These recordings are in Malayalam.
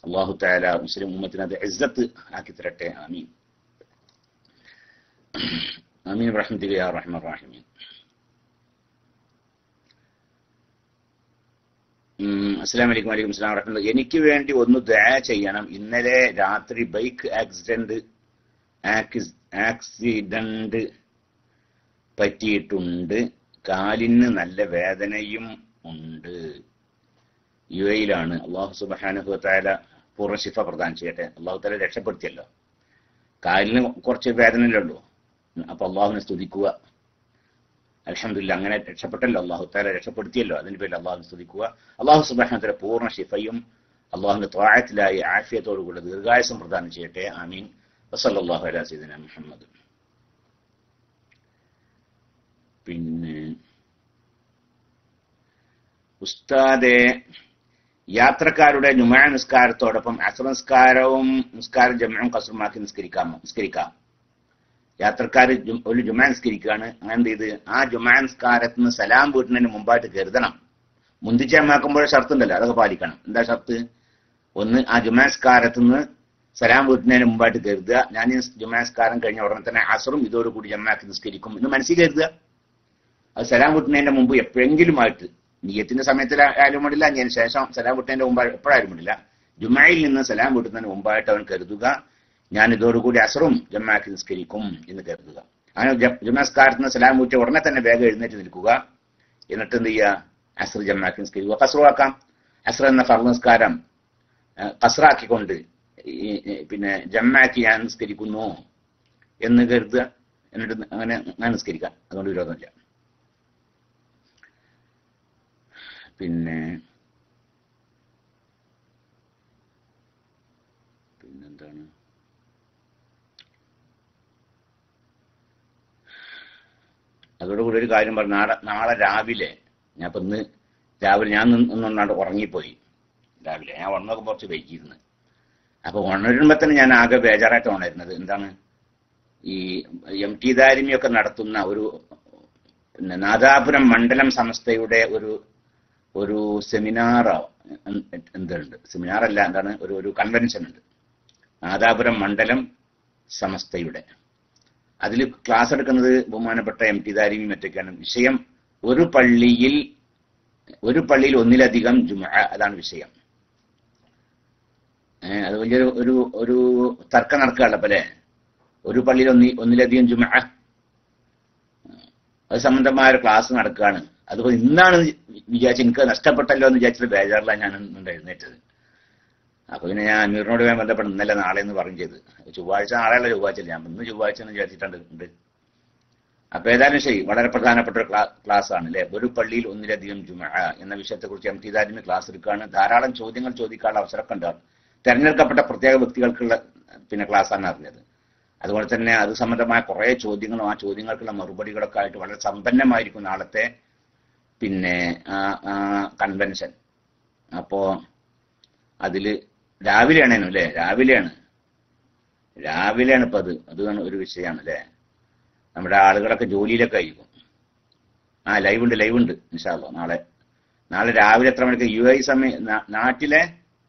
അള്ളാഹു താല മുസ്ലിം ഉമ്മത്തിന് അത് ഇസ്സത്ത് ആക്കി തരട്ടെ ആമീൻ ആമീൻ റഹ്മത്തിക യാ റഹ്മർ റഹീമീൻ അസ്സാം വലൈക്കും വലൈക്കും സ്ലാം വറഹ്മത്തുള്ള എനിക്ക് വേണ്ടി ഒന്ന് ദയ ചെയ്യണം ഇന്നലെ രാത്രി ബൈക്ക് ആക്സിഡന്റ് ആക്സിഡന്റ് പറ്റിയിട്ടുണ്ട് കാലിന് നല്ല വേദനയും ഉണ്ട് യു എയിലാണ് അള്ളാഹു സുബാനുഹു താല പൂർണ്ണ ശിഫ പ്രദാനം ചെയ്യട്ടെ അള്ളാഹു താല രക്ഷപ്പെടുത്തിയല്ലോ കാലിന് കുറച്ച് വേദനയിലുള്ളൂ അപ്പൊ അള്ളാഹുവിനെ സ്തുതിക്കുക അലഹമില്ല അങ്ങനെ രക്ഷപ്പെട്ടല്ലോ അള്ളാഹു താല രക്ഷപ്പെടുത്തിയല്ലോ അതിന്റെ പേരിൽ അള്ളാഹുവിനെ സ്തുതിക്കുക അള്ളാഹു സുബാനത്തിലെ പൂർണ്ണ ശിഫയും അള്ളാഹുവിന്റെ ത്വാഴത്തിലായി ആഫിയത്തോടുകൂടെ ദീർഘായുസം പ്രദാനം ചെയ്യട്ടെ ആമീൻ വസല്ലാഹു അലാ സീദന മുഹമ്മദ് പിന്നെ ഉസ്താദെ യാത്രക്കാരുടെ ജുമാ നിസ്കാരത്തോടൊപ്പം അസർ നിസ്കാരവും നിസ്കാരം ജമയും കസറുമാക്കി നിസ്കരിക്കാമോ നിസ്കരിക്കാം യാത്രക്കാർ ഒരു ജുമാ നിസ്കരിക്കുകയാണ് അങ്ങനെ ചെയ്ത് ആ ജുമാ നിസ്കാരത്തിന് സലാം വീട്ടുന്നതിന് മുമ്പായിട്ട് കരുതണം മുന്തിച്ചമാക്കുമ്പോൾ ഷർത്ത് ഉണ്ടല്ലോ അതൊക്കെ പാലിക്കണം എന്താ ഷർത്ത് ഒന്ന് ആ ജുമാ നിസ്കാരത്തിന് സലാം വീട്ടുന്നതിന് മുമ്പായിട്ട് കരുതുക ഞാൻ ഈ ജുമാ നിസ്കാരം കഴിഞ്ഞ ഉടനെ തന്നെ അസറും ഇതോടുകൂടി ജമാക്കി നിസ്കരിക്കും എന്ന് മനസ്സിൽ കരുതുക അത് സലാം വീട്ടുന്നതിന്റെ മുമ്പ് എപ്പോഴെങ്കിലും ആയിട്ട് നീയത്തിന്റെ സമയത്തിലായാലും വേണ്ടില്ല അതിന് ശേഷം സലാം വീട്ടുന്നതിന്റെ മുമ്പ് എപ്പോഴായാലും വേണ്ടില്ല ജുമായിൽ നിന്ന് സലാം വീട്ടുന്നതിന് മുമ്പായിട്ട് അവൻ കരുതുക ഞാൻ ഇതോടുകൂടി അസറും ജമാക്കി നിസ്കരിക്കും എന്ന് കരുതുക അങ്ങനെ ജുമാസ്കാരത്തിന് സലാം വീട്ടിയ ഉടനെ തന്നെ വേഗം എഴുന്നേറ്റ് നിൽക്കുക എന്നിട്ട് എന്ത് ചെയ്യുക അസർ ജമാക്കി നിസ്കരിക്കുക കസറുവാക്കാം അസർ എന്ന ഫർ നിസ്കാരം കസറാക്കിക്കൊണ്ട് പിന്നെ ജമാക്കി ഞാൻ നിസ്കരിക്കുന്നു എന്ന് കരുതുക എന്നിട്ട് അങ്ങനെ ഞാൻ നിസ്കരിക്കാം അതുകൊണ്ട് വിരോധമില്ല പിന്നെ പിന്നെന്താണ് അതോടുകൂടി ഒരു കാര്യം പറഞ്ഞു നാളെ നാളെ രാവിലെ ഞാൻ ഇപ്പൊ ഇന്ന് രാവിലെ ഞാൻ നിന്നൊന്നാണ്ട് ഉറങ്ങിപ്പോയി രാവിലെ ഞാൻ ഉണർന്നൊക്കെ കുറച്ച് വൈകിയിരുന്നു അപ്പൊ ഉണരുമ്പോ തന്നെ ഞാൻ ആകെ ബേജാറായിട്ട് ഉണരുന്നത് എന്താണ് ഈ എം ടി ദാരിമിയൊക്കെ നടത്തുന്ന ഒരു പിന്നെ നാദാപുരം മണ്ഡലം സംസ്ഥയുടെ ഒരു ഒരു സെമിനാറോ എന്തുണ്ട് സെമിനാർ അല്ല എന്താണ് ഒരു ഒരു കൺവെൻഷൻ ഉണ്ട് നാദാപുരം മണ്ഡലം സമസ്തയുടെ അതിൽ ക്ലാസ് എടുക്കുന്നത് ബഹുമാനപ്പെട്ട എം ടി ദാരിമി മറ്റൊക്കെയാണ് വിഷയം ഒരു പള്ളിയിൽ ഒരു പള്ളിയിൽ ഒന്നിലധികം ജുമ അതാണ് വിഷയം അത് വലിയൊരു ഒരു ഒരു തർക്കം നടക്കുകയല്ല പോലെ ഒരു പള്ളിയിൽ ഒന്നി ഒന്നിലധികം ജുമ അത് സംബന്ധമായ ഒരു ക്ലാസ് നടക്കുകയാണ് അതുപോലെ ഇന്നാണ് വിചാരിച്ച് എനിക്ക് നഷ്ടപ്പെട്ടല്ലോ എന്ന് വിചാരിച്ചിട്ട് ബേജാറിലാണ് ഞാൻ ഇന്ന് എഴുന്നേറ്റത് അപ്പൊ പിന്നെ ഞാൻ അമീറിനോട് ഞാൻ ബന്ധപ്പെട്ട് ഇന്നലെ നാളെ എന്ന് പറയും ചെയ്ത് ചൊവ്വാഴ്ച നാളെയുള്ള ചൊവ്വാഴ്ച ഞാൻ ഇന്ന് ചൊവ്വാഴ്ച എന്ന് വിചാരിച്ചിട്ടുണ്ട് ഉണ്ട് അപ്പൊ ഏതായാലും ശരി വളരെ പ്രധാനപ്പെട്ട ഒരു ക്ലാസ് ആണ് അല്ലെ ഒരു പള്ളിയിൽ ഒന്നിലധികം ജുമ എന്ന വിഷയത്തെ കുറിച്ച് എം ടി ദാരിന് ക്ലാസ് എടുക്കുകയാണ് ധാരാളം ചോദ്യങ്ങൾ ചോദിക്കാനുള്ള അവസരമൊക്കെ ഉണ്ടാവും തെരഞ്ഞെടുക്കപ്പെട്ട പ്രത്യേക വ്യക്തികൾക്കുള്ള പിന്നെ ക്ലാസ് ആണ് അറിഞ്ഞത് അതുപോലെ തന്നെ അത് സംബന്ധമായ കുറെ ചോദ്യങ്ങളും ആ ചോദ്യങ്ങൾക്കുള്ള മറുപടികളൊക്കെ ആയിട്ട് വളരെ സമ്പന്നമായിരിക്കും നാളത്തെ പിന്നെ കൺവെൻഷൻ അപ്പോ അതില് രാവിലെയാണേനു അല്ലേ രാവിലെയാണ് രാവിലെയാണ് ഇപ്പൊ അത് അത് ഒരു വിഷയമാണ് അല്ലേ നമ്മുടെ ആളുകളൊക്കെ ജോലിയിലൊക്കെ ആയിരിക്കും ആ ലൈവ് ഉണ്ട് ലൈവ് ഉണ്ട് നിഷാല്ലോ നാളെ നാളെ രാവിലെ എത്ര മണിക്ക് യു ഐ സമയം നാട്ടിലെ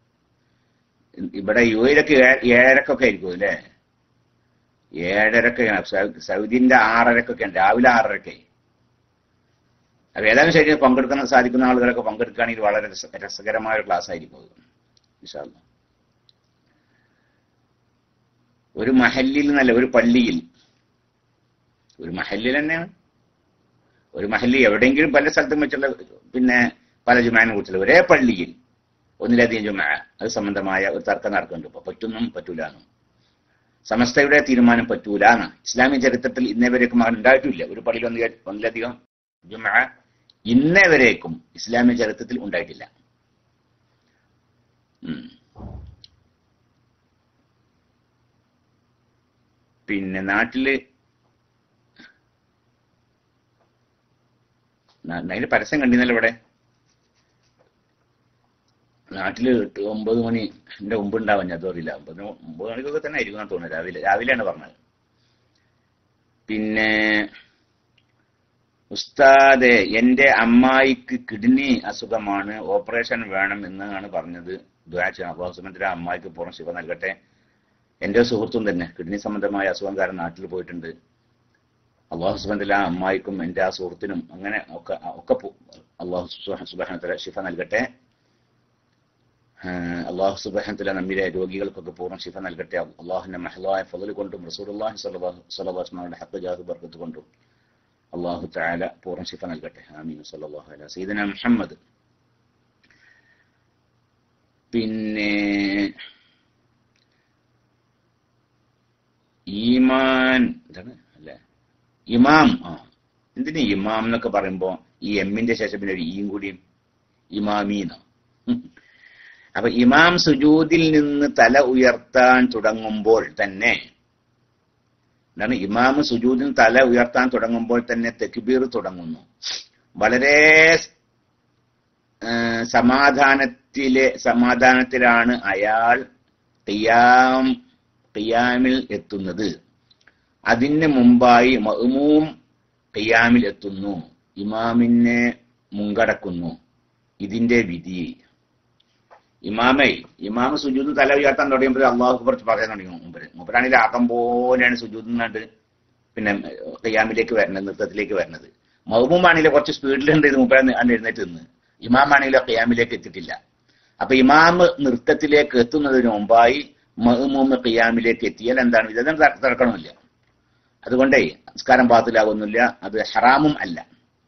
ഇവിടെ യു ഐയിലൊക്കെ ഏഴരക്കൊക്കെ ആയിരിക്കും അല്ലേ ഏഴരക്കൊക്കെയാണ് സൗദിന്റെ ആറരക്കൊക്കെയാണ് രാവിലെ ആറരക്കെ അപ്പൊ ഏതായാലും ശരി പങ്കെടുക്കാൻ സാധിക്കുന്ന ആളുകളൊക്കെ പങ്കെടുക്കുകയാണെങ്കിൽ വളരെ രസകരമായ ഒരു ക്ലാസ് ആയിരിക്കും അത് വിശാല ഒരു മഹല്ലിൽ എന്നല്ല ഒരു പള്ളിയിൽ ഒരു മഹല്ലിൽ തന്നെയാണ് ഒരു മഹല്ലി എവിടെയെങ്കിലും പല സ്ഥലത്തും വെച്ചുള്ള പിന്നെ പല ജുമാനെ കുറിച്ചുള്ള ഒരേ പള്ളിയിൽ ഒന്നിലധികം ജുമാ അത് സംബന്ധമായ ഒരു തർക്കം നടക്കുന്നുണ്ട് ഇപ്പൊ പറ്റുന്നും പറ്റൂലാന്നും സമസ്തയുടെ തീരുമാനം പറ്റൂലാണ് ഇസ്ലാമിക ചരിത്രത്തിൽ ഇന്നേ വരേക്കും അങ്ങനെ ഉണ്ടായിട്ടില്ല ഒരു പള്ളിയിൽ ഒന്ന് ഒന്നിലധികം ജുമാ ഇന്നേ വരേക്കും ഇസ്ലാമിക ചരിത്രത്തിൽ ഉണ്ടായിട്ടില്ല പിന്നെ നാട്ടില് അതിന്റെ പരസ്യം കണ്ടിരുന്നല്ലോ ഇവിടെ നാട്ടില് എട്ട് ഒമ്പത് മണി എന്റെ മുമ്പ് ഉണ്ടാവാൻ ഞാൻ അറിയില്ല ഒമ്പത് ഒമ്പത് മണിക്കൊക്കെ തന്നെ ആയിരിക്കും എന്നാ തോന്നുന്നത് രാവിലെ രാവിലെയാണ് പറഞ്ഞത് പിന്നെ ഉസ്താദെ എന്റെ അമ്മായിക്ക് കിഡ്നി അസുഖമാണ് ഓപ്പറേഷൻ വേണം എന്നാണ് പറഞ്ഞത് ദുആ ചെയ്യണം അള്ളാഹു സുബന്റെ അമ്മായിക്ക് പൂർണ്ണ ശിവ നൽകട്ടെ എന്റെ സുഹൃത്തും തന്നെ കിഡ്നി സംബന്ധമായ അസുഖം കാരണം നാട്ടിൽ പോയിട്ടുണ്ട് അള്ളാഹു സുബന്റെ ആ അമ്മായിക്കും എന്റെ ആ സുഹൃത്തിനും അങ്ങനെ ഒക്കെ ഒക്കെ പോ- അള്ളാഹു സുബാന ശിഫ നൽകട്ടെ ആഹ് അള്ളാഹു സുബാനത്തില നമ്മിലെ രോഗികൾക്കൊക്കെ പൂർണ്ണ ശിഫ നൽകട്ടെ അള്ളാഹുന്റെ മഹലായ ഫضل കൊണ്ടും റസൂലുള്ളാഹി സ്വല്ലല്ലാഹു സ്വലവാസ്മാരുടെ ഹക്ക് ജാഹു ബർക്കത്ത് കൊണ്ടും അള്ളാഹു തആല പൂർണ്ണ ശിഫ നൽകട്ടെ ആമീൻ സല്ലല്ലാഹു അലൈഹി സയ്യിദന മുഹമ്മദ് പിന്നെ ഈമാൻ എന്താണ് അല്ലേ ഇമാം ആ എന്തിന് ഇമാം എന്നൊക്കെ പറയുമ്പോ ഈ എമ്മിന്റെ ശേഷം പിന്നെ ഒരു ഈയും കൂടിയും ഇമാമീന അപ്പൊ ഇമാം സുജൂദിൽ നിന്ന് തല ഉയർത്താൻ തുടങ്ങുമ്പോൾ തന്നെ എന്താണ് ഇമാം സുജൂദിൽ തല ഉയർത്താൻ തുടങ്ങുമ്പോൾ തന്നെ തെക്ബീർ തുടങ്ങുന്നു വളരെ ആ, സമാധാനത്തിലെ സമാധാനത്തിലാണ് അയാൾ ഖിയാം ഖിയാമിൽ എത്തുന്നത് അതിന് മുമ്പായി മഅ്മൂം ഖിയാമിൽ എത്തുന്നു ഇമാമിനെ മുങ്കടക്കുന്നു ഇതിന്റെ വിധി ഇമാമേ ഇമാമ സുജൂദ് തല ഉയർത്താൻ തുടങ്ങിയപ്പോൾ അള്ളാഹു കുറച്ച് പറയാൻ തുടങ്ങി മുമ്പര് മുമ്പരാണെങ്കിൽ ആക്കം പോലെയാണ് സുജൂദ് എന്നാണ്ട് പിന്നെ ഖിയാമിലേക്ക് വരുന്നത് നൃത്തത്തിലേക്ക് വരുന്നത് മഹബൂമാണെങ്കിൽ കുറച്ച് സ്പീഡിലുണ്ട് ഇത് മുമ്പേ അന്ന് എഴുന്നേറ്റ് നിന്ന് ഇമാമാണെങ്കിലോ ഖിയാമിലേക്ക് എത്തിയിട്ടില്ല അപ്പൊ ഇമാമ് നൃത്തത്തിലേക്ക് എത്തുന്നതിന് മുമ്പായി മഹ്മൂമ് ഖിയാമിലേക്ക് എത്തിയാൽ എന്താണ് ഇതൊന്നും തർക്ക- തർക്കണമില്ല അതുകൊണ്ടേ സംസ്കാരം പാത്തിലാകുന്നില്ല അത് ഹറാമും അല്ല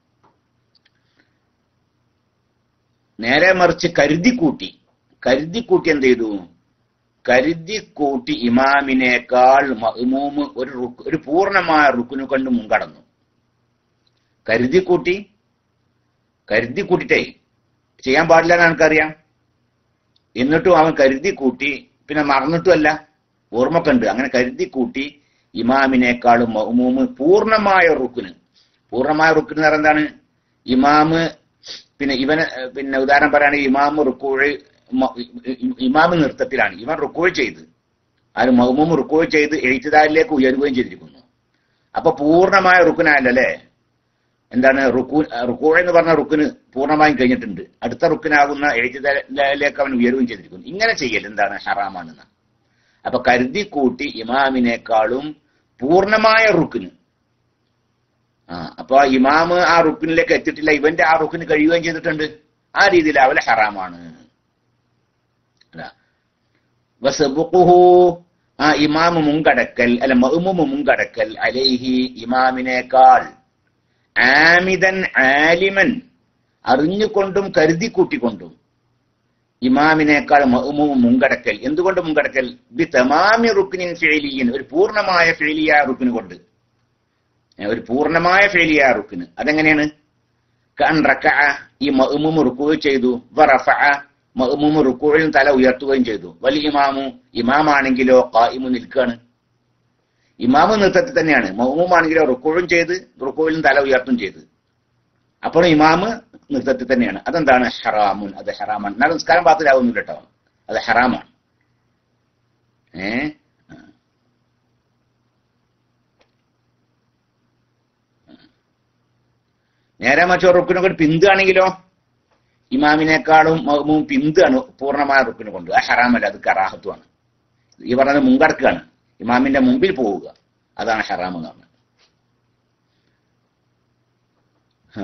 നേരെ മറിച്ച് കരുതിക്കൂട്ടി കരുതിക്കൂട്ടി എന്ത് ചെയ്തു കരുതിക്കൂട്ടി ഇമാമിനേക്കാൾ മഹ്മൂമ് ഒരു റുക്ക് ഒരു പൂർണ്ണമായ റുക്കിനു കൊണ്ട് മുൻകടന്നു കരുതിക്കൂട്ടി കരുതിക്കൂട്ടിട്ടേ ചെയ്യാൻ പാടില്ല എന്ന് എനിക്കറിയാം എന്നിട്ടും അവൻ കരുതി കൂട്ടി പിന്നെ മറന്നിട്ടുമല്ല ഓർമ്മക്കുണ്ട് അങ്ങനെ കരുതി കൂട്ടി ഇമാമിനേക്കാളും മഹ്മൂമ് പൂർണ്ണമായ റുക്കിന് പൂർണ്ണമായ റുക്കിന് എന്ന് പറഞ്ഞാൽ എന്താണ് ഇമാമ് പിന്നെ ഇവന് ഏഹ്, പിന്നെ ഉദാഹരണം പറയുകയാണെങ്കിൽ ഇമാമ് റുക്കോഴ് ഇമാമ് നൃത്തത്തിലാണ് ഇവൻ റുക്കോഴ് ചെയ്ത് അത് മഹ്മൂമ് റുക്കോഴ് ചെയ്ത് എഴുത്തുദാരിലേക്ക് ഉയരുകയും ചെയ്തിരിക്കുന്നു അപ്പൊ പൂർണ്ണമായ റുക്കിനായല്ലേ എന്താണ് റുക്കു റുക്കു എന്ന് പറഞ്ഞ റുക്കിന് പൂർണ്ണമായും കഴിഞ്ഞിട്ടുണ്ട് അടുത്ത റുക്കിനാകുന്ന എഴുത്തുദാരിലേക്ക് അവൻ ഉയരുകയും ചെയ്തിരിക്കുന്നു ഇങ്ങനെ ചെയ്യൽ എന്താണ് ഹറാമാണെന്ന് അപ്പൊ കരുതി കൂട്ടി ഇമാമിനേക്കാളും പൂർണ്ണമായ റുക്കിന് ആ അപ്പൊ ആ ഇമാമ് ആ റുക്കിനിലേക്ക് എത്തിയിട്ടില്ല ഇവന്റെ ആ റുക്കിന് കഴിയുകയും ചെയ്തിട്ടുണ്ട് ആ രീതിയിൽ അവലെ ഹറാമാണ് അതാ. വസബുഖുഹു ആ ഇമാമ് മുൻകടക്കൽ അല്ല മഹ്മൂമ് മുൻകടക്കൽ അലൈഹി ഇമാമിനേക്കാൾ ആമിതൻ ആലിമൻ അറിഞ്ഞുകൊണ്ടും കരുതിക്കൂട്ടിക്കൊണ്ടും ഇമാമിനേക്കാൾ മഹ്മൂമ് മുൻകടക്കൽ എന്തുകൊണ്ട് മുൻകടക്കൽ ബി തമാമി റുക്കിനിൻ ഫെയിലിയൻ ഒരു പൂർണ്ണമായ ഫെയിലിയ റുക്കിന് കൊണ്ട് ഏ, ഒരു പൂർണ്ണമായ ഫെയിലിയ റുക്കിന് അതെങ്ങനെയാണ് കൺ റക്കഅ ഈ മഅ്മൂമ് റുക്കൂ ചെയ്തു വറഫഅ മഅ്മൂമ് റുക്കൂയിൽ തല ഉയർത്തുകയും ചെയ്തു വലിയ ഇമാമു ഇമാമാണെങ്കിലോ ഖായിമു നിൽക്കുകയാണ് ഇമാമ് നൃത്തത്തിൽ തന്നെയാണ് മൗമുമാണെങ്കിലോ റുക്കോഴും ചെയ്ത് റുക്കോയിലും തല ഉയർത്തും ചെയ്ത് അപ്പോൾ ഇമാമ് നൃത്തത്തിൽ തന്നെയാണ് അതെന്താണ് ഹറാമുൻ അത് ഹറാമാണ് എന്നാൽ നിസ്കാരം പാത്തിലാവുന്നില്ല കേട്ടോ അത് ഹറാമാണ് ഏ ആ. നേരെ മറ്റോ റുക്കിനെ കൊണ്ട് പിന്തുകയാണെങ്കിലോ ഇമാമിനേക്കാളും മൗമും പിന്താണ് പൂർണ്ണമായ റുക്കിനെ കൊണ്ട് അത് ഹറാമല്ല അത് കറാഹത്തുമാണ് ഈ പറഞ്ഞത് മുൻകടക്കുകയാണ് ഇമാമിന്റെ മുമ്പിൽ പോവുക അതാണ് ഹറാം എന്ന് പറഞ്ഞത് ഹാ.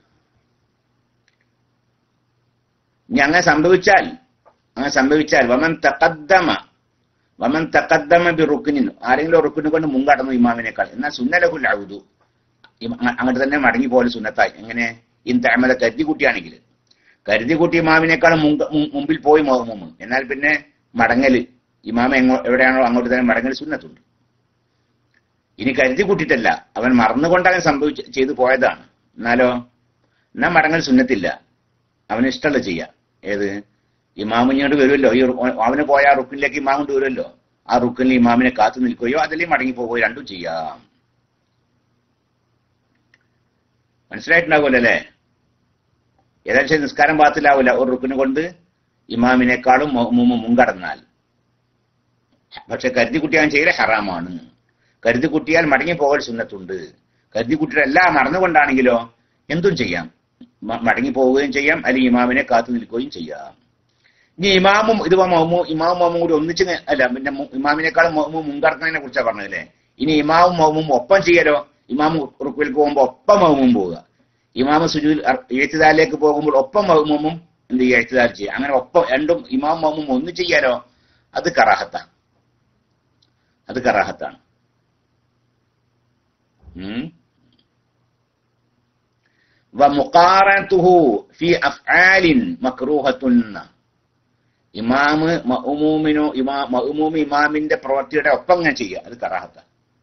ഇനി അങ്ങനെ സംഭവിച്ചാൽ അങ്ങനെ സംഭവിച്ചാൽ വമൻ തക്കദ്ദമ വമൻ തക്കദ്ദമ ബി റുക്കിനിന് ആരെങ്കിലും റുക്കിനെ കൊണ്ട് മുൻകടന്നു ഇമാമിനേക്കാൾ എന്നാൽ സുന്നലഹുൽ ഔദു ഇമ- അങ്ങ- അങ്ങോട്ട് തന്നെ മടങ്ങി പോലെ സുന്നത്തായി എങ്ങനെ ഇൻ തഅമല കരുതി കുട്ടിയാണെങ്കിൽ കരുതി കുട്ടി ഇമാമിനേക്കാൾ മുങ്ക- മു- മുമ്പിൽ പോയി മുഹമ്മൂമ് എന്നാൽ പിന്നെ മടങ്ങല് ഇമാമ എങ്ങോ എവിടെയാണോ അങ്ങോട്ട് തന്നെ മടങ്ങൽ സുന്നത്തുണ്ട് ഇനി കരുതി കൂട്ടിയിട്ടല്ല അവൻ മറന്നുകൊണ്ട് അവൻ സംഭവിച്ച് ചെയ്തു പോയതാണ് എന്നാലോ എന്നാ മടങ്ങൽ സുന്നത്തില്ല അവന് ഇഷ്ടമല്ല ചെയ്യാം ഏത് ഇമാം ഇങ്ങോട്ട് വരുമല്ലോ ഈ റു- അവന് പോയ ആ റുക്കിനിലേക്ക് ഇമാം കൊണ്ട് വരുമല്ലോ ആ റുക്കിനിൽ ഇമാമിനെ കാത്തു നിൽക്കുകയോ അതിലേക്ക് മടങ്ങി പോവുകയോ രണ്ടും ചെയ്യാം മനസ്സിലായിട്ടുണ്ടാവുമല്ലോ അല്ലേ ഏതായാലും നിസ്കാരം പാത്തിലാവില്ല ഒരു റുക്കിന് കൊണ്ട് ഇമാമിനേക്കാളും മു- മു- മുൻകടന്നാൽ പക്ഷെ കരുതി കുട്ടിയാൻ ചെയ്യൽ ഹറാമാണ് കരുതി കുട്ടിയാൽ മടങ്ങി പോകൽ സുന്നത്തുണ്ട് കരുതി കുട്ടികളെല്ലാം മറന്നുകൊണ്ടാണെങ്കിലോ എന്തും ചെയ്യാം മ- മടങ്ങി പോവുകയും ചെയ്യാം അല്ലെങ്കിൽ ഇമാമിനെ കാത്തു നിൽക്കുകയും ചെയ്യാം ഇനി ഇമാമും ഇത് മൗമു ഇമാമും മൗമും കൂടി ഒന്നിച്ച് നി- അല്ല പിന്നെ മു- ഇമാമിനേക്കാളും മൗമും മുൻകടക്കുന്നതിനെ കുറിച്ചാണ് പറഞ്ഞതല്ലേ ഇനി ഇമാമും മൗമും ഒപ്പം ചെയ്യലോ ഇമാം റുക്കുവിൽ പോകുമ്പോൾ ഒപ്പം മൗമും പോവുക ഇമാമ് സുജൂൽ എഴുത്തുദാലിലേക്ക് പോകുമ്പോൾ ഒപ്പം മൗമും എന്ത് ചെയ്യുക എഴുത്തുദാൽ ചെയ്യുക അങ്ങനെ ഒപ്പം രണ്ടും ഇമാം മൗമും ഒന്ന് ചെയ്യാലോ അത് കറാഹത്താണ് അത് കറാഹത്താണ് ഉം ومقارنته في أفعال مكروهة ഇമാമ് മഅ്മൂമിനോ ഇമാ മഅ്മൂമി ഇമാമിന്റെ പ്രവൃത്തിയുടെ ഒപ്പം ഞാൻ ചെയ്യുക അത് കറാഹത്ത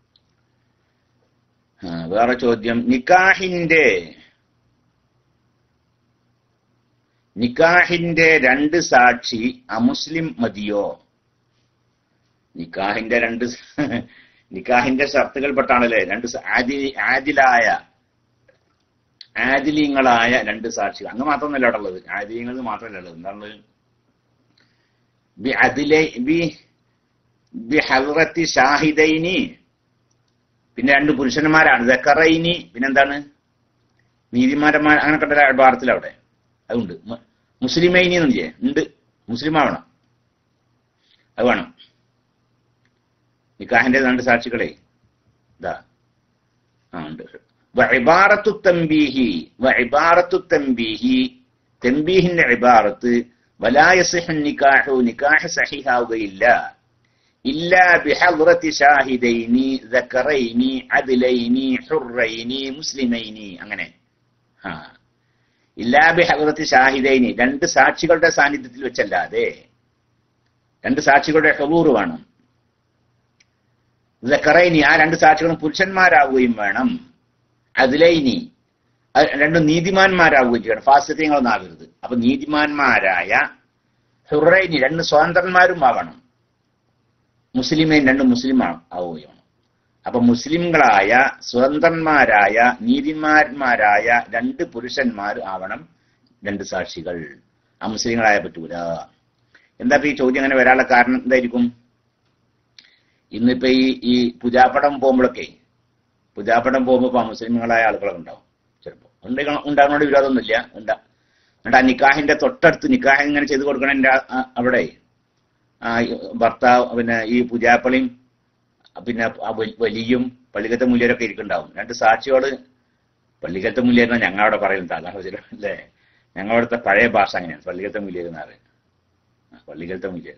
വേറെ ചോദ്യം നിക്കാഹിന്റെ നിക്കാഹിന്റെ രണ്ട് സാക്ഷി അമുസ്ലിം മതിയോ നിക്കാഹിന്റെ രണ്ട് സ- നിക്കാഹിന്റെ ഷർത്തുകൾപ്പെട്ടാണല്ലേ രണ്ട് സ- ആദി- ആദിലായ ആദിലീങ്ങളായ രണ്ട് സാക്ഷികൾ അങ്ങ് മാത്രമല്ല അവിടെ ഉള്ളത് ആദിലീങ്ങൾ മാത്രമല്ല ഉള്ളത് എന്താണ് ബി അതിലെ ബി ബി ഹൽറത്തി ഷാഹിദൈനി പിന്നെ രണ്ട് പുരുഷന്മാരാണ് ദക്കറൈനി പിന്നെന്താണ് നീതിമാരന്മാർ അങ്ങനെ കണ്ട ഭാരത്തിൽ അവിടെ അതുണ്ട് മു- മുസ്ലിമൈനി എന്നില്ലേ ഉണ്ട് മുസ്ലിം ആവണം അത് വേണം നിക്കാഹിന്റെ രണ്ട് സാക്ഷികളെ ഇതാ ആ ഉണ്ട് വഇബാറത്തു തംബീഹി വഇബാറത്തു തംബീഹി തംബീഹിന്റെ ഇബാറത്ത് വലാ യസിഹു നിക്കാഹു നിക്കാഹ് സഹിഹാവുകയില്ല ഇല്ല ബിഹദ്റത്തി ഷാഹിദൈനി ദക്കറൈനി അദ്ലൈനി ഹുറൈനി മുസ്ലിമൈനി അങ്ങനെ ആ ഇല്ലാ ബിഹദ്റത്തി ഷാഹിദൈനി രണ്ട് സാക്ഷികളുടെ സാന്നിധ്യത്തിൽ വെച്ചല്ലാതെ രണ്ട് സാക്ഷികളുടെ ഹബൂർ വേണം ദക്കറൈനി ആ രണ്ട് സാക്ഷികളും പുരുഷന്മാരാവുകയും വേണം അതിലൈനി അത് രണ്ടും നീതിമാന്മാരാവുകയും ചെയ്യണം ഫാസിത്യങ്ങളൊന്നും ആകരുത് അപ്പൊ നീതിമാന്മാരായ ഹുറൈനി രണ്ട് സ്വതന്ത്രന്മാരും ആവണം മുസ്ലിമേൻ രണ്ട് മുസ്ലിം ആ- ആവുകയും വേണം അപ്പൊ മുസ്ലിംകളായ സ്വതന്ത്രന്മാരായ നീതിമാന്മാരായ രണ്ട് പുരുഷന്മാർ ആവണം രണ്ട് സാക്ഷികൾ ആ മുസ്ലിങ്ങളായ പറ്റൂല എന്താ ഇപ്പൊ ഈ ചോദ്യം അങ്ങനെ വരാനുള്ള കാരണം എന്തായിരിക്കും ഇന്നിപ്പോ ഈ ഈ പൂജാപ്പടം പോകുമ്പോഴൊക്കെ പൂജാപ്പടം പോകുമ്പോൾ ഇപ്പൊ മുസ്ലിങ്ങളായ ആളുകളൊക്കെ ഉണ്ടാവും ചിലപ്പോ ഉണ്ടാകണം ഉണ്ടാകുന്നോട് വിരോധമൊന്നുമില്ല ഉണ്ടാ എന്നിട്ട് ആ നിക്കാഹിന്റെ തൊട്ടടുത്ത് നിക്കാഹ് ഇങ്ങനെ ചെയ്ത് കൊടുക്കണതിന്റെ ആ- ആ- അവിടെ ആ ഈ ഭർത്താവ് പിന്നെ ഈ പൂജാപ്പളിയും പിന്നെ ആ വ- വലിയും പള്ളിക്കത്തെ മുല്യരൊക്കെ ഇരിക്കുന്നുണ്ടാവും രണ്ട് സാക്ഷിയോട് പള്ളിക്കത്തെ മുല്യർ ഞങ്ങളവിടെ പറയുന്നത് അതാണ് ചില അല്ലേ ഞങ്ങളവിടുത്തെ പഴയ ഭാഷ അങ്ങനെയാണ് പള്ളിക്കത്തെ മുല്യർ എന്ന് പറയുന്നത് ആ, പള്ളിക്കത്തെ മുല്യർ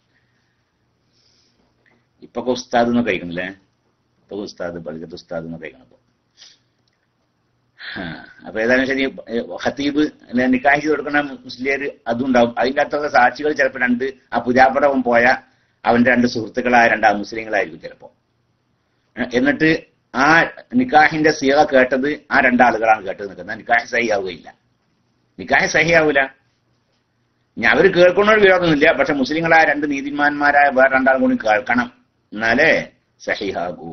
ഇപ്പൊ ഉസ്താദ് എന്നൊക്കെ കഴിക്കണില്ലേ ഇപ്പൊ ഉസ്താദ് പള്ളിക്കത്തെ ഉസ്താദ് എന്നൊക്കെ കഴിക്കണം ഇപ്പൊ ആ, അപ്പൊ ഏതായാലും ശരി ഏ, ഖത്തീബ് അല്ലെ നിക്കാഹ് ചെയ്ത് കൊടുക്കുന്ന മുസ്ലിയർ അതുണ്ടാവും അതിന്റെ അകത്തുള്ള സാക്ഷികൾ ചിലപ്പോൾ രണ്ട് ആ പുജാപ്പടവും പോയ അവന്റെ രണ്ട് സുഹൃത്തുക്കളായ രണ്ട് മുസ്ലിങ്ങളായിരിക്കും ചിലപ്പോ ഏ, എന്നിട്ട് ആ നിക്കാഹിന്റെ സീറ കേട്ടത് ആ രണ്ടാളുകളാണ് കേട്ടത് നിൽക്കുന്നത് നിക്കാഹ് സഹി ആവുകയില്ല നിക്കാഹ് സഹി ആവൂല ഇനി അവര് കേൾക്കുന്നൊരു വിരോധമൊന്നുമില്ല പക്ഷെ മുസ്ലിങ്ങളായ രണ്ട് നീതിമാന്മാരായ വേറെ രണ്ടാളും കൂടി കേൾക്കണം എന്നാലേ സഹിഹാകൂ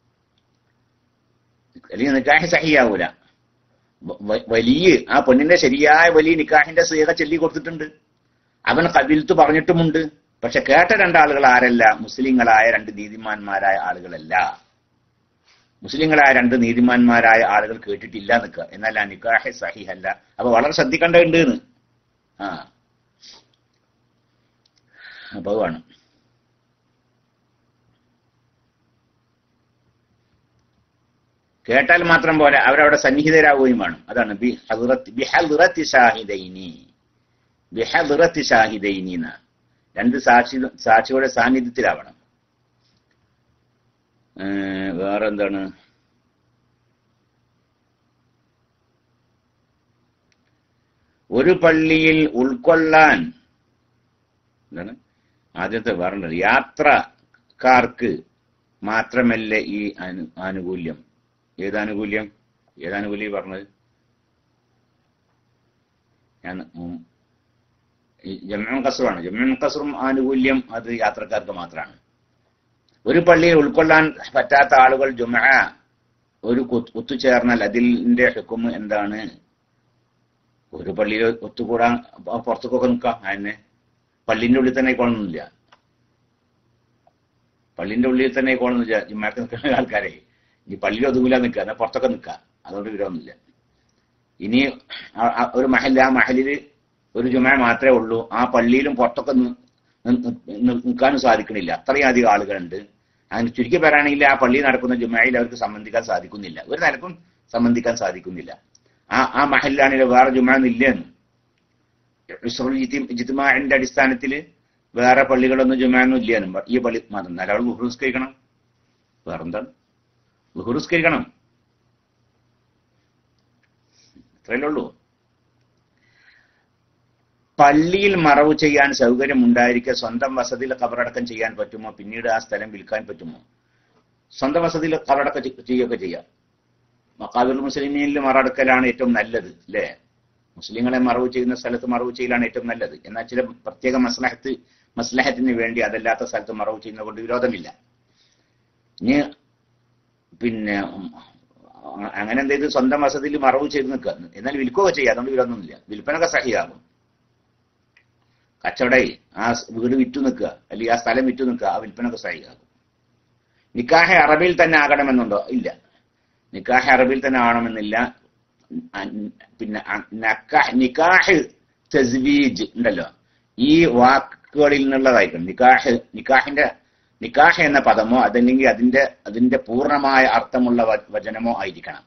അല്ലെങ്കിൽ നിക്കാഹ് സഹിയാവൂല വ- വ- വലിയ ആ പെണ്ണിന്റെ ശരിയായ വലിയ നിക്കാഹിന്റെ സീറ ചൊല്ലി കൊടുത്തിട്ടുണ്ട് അവൻ കബിൽത്ത് പറഞ്ഞിട്ടുമുണ്ട് പക്ഷെ കേട്ട രണ്ടാളുകൾ ആരല്ല മുസ്ലിങ്ങളായ രണ്ട് നീതിമാന്മാരായ ആളുകളല്ല മുസ്ലിങ്ങളായ രണ്ട് നീതിമാന്മാരായ ആളുകൾ കേട്ടിട്ടില്ല നിൽക്കുക എന്നാൽ ആ നിക്കാഹ് സഹിഹല്ല അപ്പൊ വളരെ ശ്രദ്ധിക്കേണ്ടതുണ്ട് എന്ന് ആ അപ്പൊ അത് വേണം കേട്ടാൽ മാത്രം പോലെ അവരവിടെ സന്നിഹിതരാവുകയും വേണം അതാണ് ബി ഹദ്റത്ത്- ബി ഹദ്റത്തി ഷാഹിദൈനി ബി ഹദ്റത്തി ഷാഹിദൈനി എന്ന രണ്ട് സാക്ഷി സാക്ഷിയുടെ സാന്നിധ്യത്തിലാവണം ഏർ വേറെ എന്താണ് ഒരു പള്ളിയിൽ ഉൾക്കൊള്ളാൻ എന്താണ് ആദ്യത്തെ വേറെ യാത്രക്കാർക്ക് മാത്രമല്ലേ ഈ അനു ആനുകൂല്യം ഏതാനുകൂല്യം ഏതാനുകൂല്യം ഈ പറഞ്ഞത് ഞാൻ ഉം, ഈ ജമ്മൻ കസറാണ് ജമ്മൻ കസറും ആനുകൂല്യം അത് യാത്രക്കാർക്ക് മാത്രമാണ് ഒരു പള്ളിയിൽ ഉൾക്കൊള്ളാൻ പറ്റാത്ത ആളുകൾ ജുമ ഒരു കുത്ത് ഒത്തുചേർന്നാൽ അതിന്റെ ഹുക്കും എന്താണ് ഒരു പള്ളിയിൽ ഒത്തുകൂടാൻ പ- പുറത്തേക്കൊക്കെ നിൽക്കാം അതിനെ പള്ളിന്റെ ഉള്ളിൽ തന്നെ കൊള്ളുന്നില്ല പള്ളിന്റെ ഉള്ളിൽ തന്നെ കൊള്ളുന്നില്ല ജുമാക്ക് നിൽക്കുന്ന ആൾക്കാരെ ഈ പള്ളിയിൽ ഒതുങ്ങൂല നിൽക്കുക എന്നാൽ പുറത്തൊക്കെ നിൽക്കുക അതുകൊണ്ട് വിരോധമില്ല ഇനി ആ- ആ ഒരു മഹൽ ആ മഹലിൽ ഒരു ജുമ മാത്രമേ ഉള്ളൂ ആ പള്ളിയിലും പുറത്തൊക്കെ നി- നി- നി- നിൽക്കാനും സാധിക്കണില്ല അത്രയും അധികം ആളുകളുണ്ട് അങ്ങനെ ചുരുക്കി പറയുകയാണെങ്കിൽ ആ പള്ളിയിൽ നടക്കുന്ന ജുമയിൽ അവർക്ക് സംബന്ധിക്കാൻ സാധിക്കുന്നില്ല ഒരു നിലക്കും സംബന്ധിക്കാൻ സാധിക്കുന്നില്ല ആ ആ മഹലിലാണെങ്കിൽ വേറെ ജുമ ഇല്ലെന്ന് ജിത്മാന്റെ അടിസ്ഥാനത്തിൽ വേറെ പള്ളികളൊന്നും ജുമാനൊന്നും ഇല്ലാനും ഈ പള്ളി മതം എന്നാലും അവൾ ബഹുസ്കരിക്കണം വേറെന്താണ് ബഹുസ്കരിക്കണം അത്രയല്ലേ ഉള്ളൂ പള്ളിയിൽ മറവ് ചെയ്യാൻ സൗകര്യം ഉണ്ടായിരിക്കെ സ്വന്തം വസതിയിൽ കബറടക്കം ചെയ്യാൻ പറ്റുമോ പിന്നീട് ആ സ്ഥലം വിൽക്കാൻ പറ്റുമോ സ്വന്തം വസതിയിൽ കബറടക്കം ചെ- ചെയ്യുകയൊക്കെ ചെയ്യാം മക്കാബിർ മുസ്ലിമീനിൽ മറടക്കലാണ് ഏറ്റവും നല്ലത് അല്ലേ മുസ്ലിങ്ങളെ മറവ് ചെയ്യുന്ന സ്ഥലത്ത് മറവ് ചെയ്യലാണ് ഏറ്റവും നല്ലത് എന്നാൽ ചില പ്രത്യേക മസ്ലഹത്ത് മസ്ലഹത്തിന് വേണ്ടി അതല്ലാത്ത സ്ഥലത്ത് മറവ് ചെയ്യുന്നത് കൊണ്ട് വിരോധമില്ല ഇനി പിന്നെ ഉം, അങ്ങനെ എന്ത് ചെയ്ത് സ്വന്തം വസതിയിൽ മറവ് ചെയ്ത് നിൽക്കുക എന്നാൽ വിൽക്കുകയൊക്കെ ചെയ്യാം അതുകൊണ്ട് വിരോധമൊന്നുമില്ല വിൽപ്പനൊക്കെ സഹിയാകും കച്ചവടയിൽ ആ സ് വീട് വിറ്റു നിൽക്കുക അല്ലെങ്കിൽ ആ സ്ഥലം വിറ്റു നിൽക്കുക ആ വിൽപ്പനൊക്കെ സഹിയാകും നിക്കാഹ് അറബിയിൽ തന്നെ ആകണമെന്നുണ്ടോ ഇല്ല നിക്കാഹ് അറബിയിൽ തന്നെ ആവണമെന്നില്ല അ- പിന്നെ അ- നക്കാഹ് നിക്കാഹ് തസ്വീജ് ഉണ്ടല്ലോ ഈ വാക്കുകളിൽ നിന്നുള്ളതായിരിക്കണം നിക്കാഹ് നിക്കാഹിന്റെ നിക്കാഹ് എന്ന പദമോ അതല്ലെങ്കിൽ അതിന്റെ അതിന്റെ പൂർണ്ണമായ അർത്ഥമുള്ള വ- വചനമോ ആയിരിക്കണം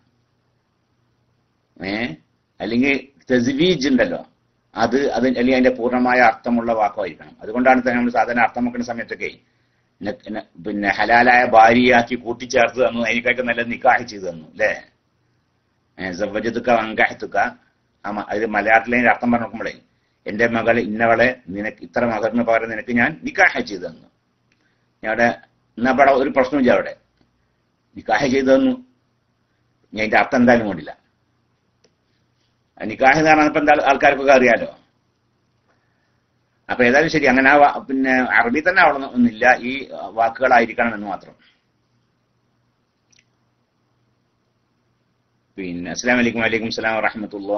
ഏ അല്ലെങ്കിൽ തസ്വീജ് ഉണ്ടല്ലോ അത് അത് അല്ലെങ്കിൽ അതിന്റെ പൂർണ്ണമായ അർത്ഥമുള്ള വാക്കുമായിരിക്കണം അതുകൊണ്ടാണ് തന്നെ നമ്മൾ സാധാരണ അർത്ഥം വെക്കുന്ന സമയത്തൊക്കെ ന- ന- പിന്നെ ഹലാലായ ഭാര്യയാക്കി കൂട്ടിച്ചേർത്ത് തന്നു അതിനേക്കാൾക്ക് നല്ല നിക്കാഹ് ചെയ്തു തന്നു അല്ലേ സവ്വജത്തുക്ക വങ്കാഹത്തുക്ക ആ മ- അത് മലയാളത്തിലെ അതിന്റെ അർത്ഥം പറഞ്ഞു നോക്കുമ്പോഴേ എന്റെ മകൾ ഇന്നവളെ നിനക്ക് ഇത്ര മകറിന് പകരം നിനക്ക് ഞാൻ നിക്കാഹ് ചെയ്തു തന്നു ഞാൻ അവിടെ എന്നാ അവിടെ ഒരു പ്രശ്നമില്ല അവിടെ നിക്കാഹ് ചെയ്തു തന്നു ഞാൻ അതിന്റെ അർത്ഥം എന്തായാലും കൊണ്ടില്ല ആ നിക്കാഹ് എന്ന് പറഞ്ഞാൽ ഇപ്പൊ എന്താ ആൾക്കാർക്കൊക്കെ അറിയാലോ അപ്പൊ ഏതായാലും ശരി അങ്ങനെ ആ വാ- പിന്നെ അറബി തന്നെ ആവണം എന്നില്ല ഈ വാക്കുകളായിരിക്കണം എന്ന് മാത്രം പിന്നെ അസ്സാം വലൈക്കും വലൈക്കും സ്ലാം വറഹമത്തുള്ള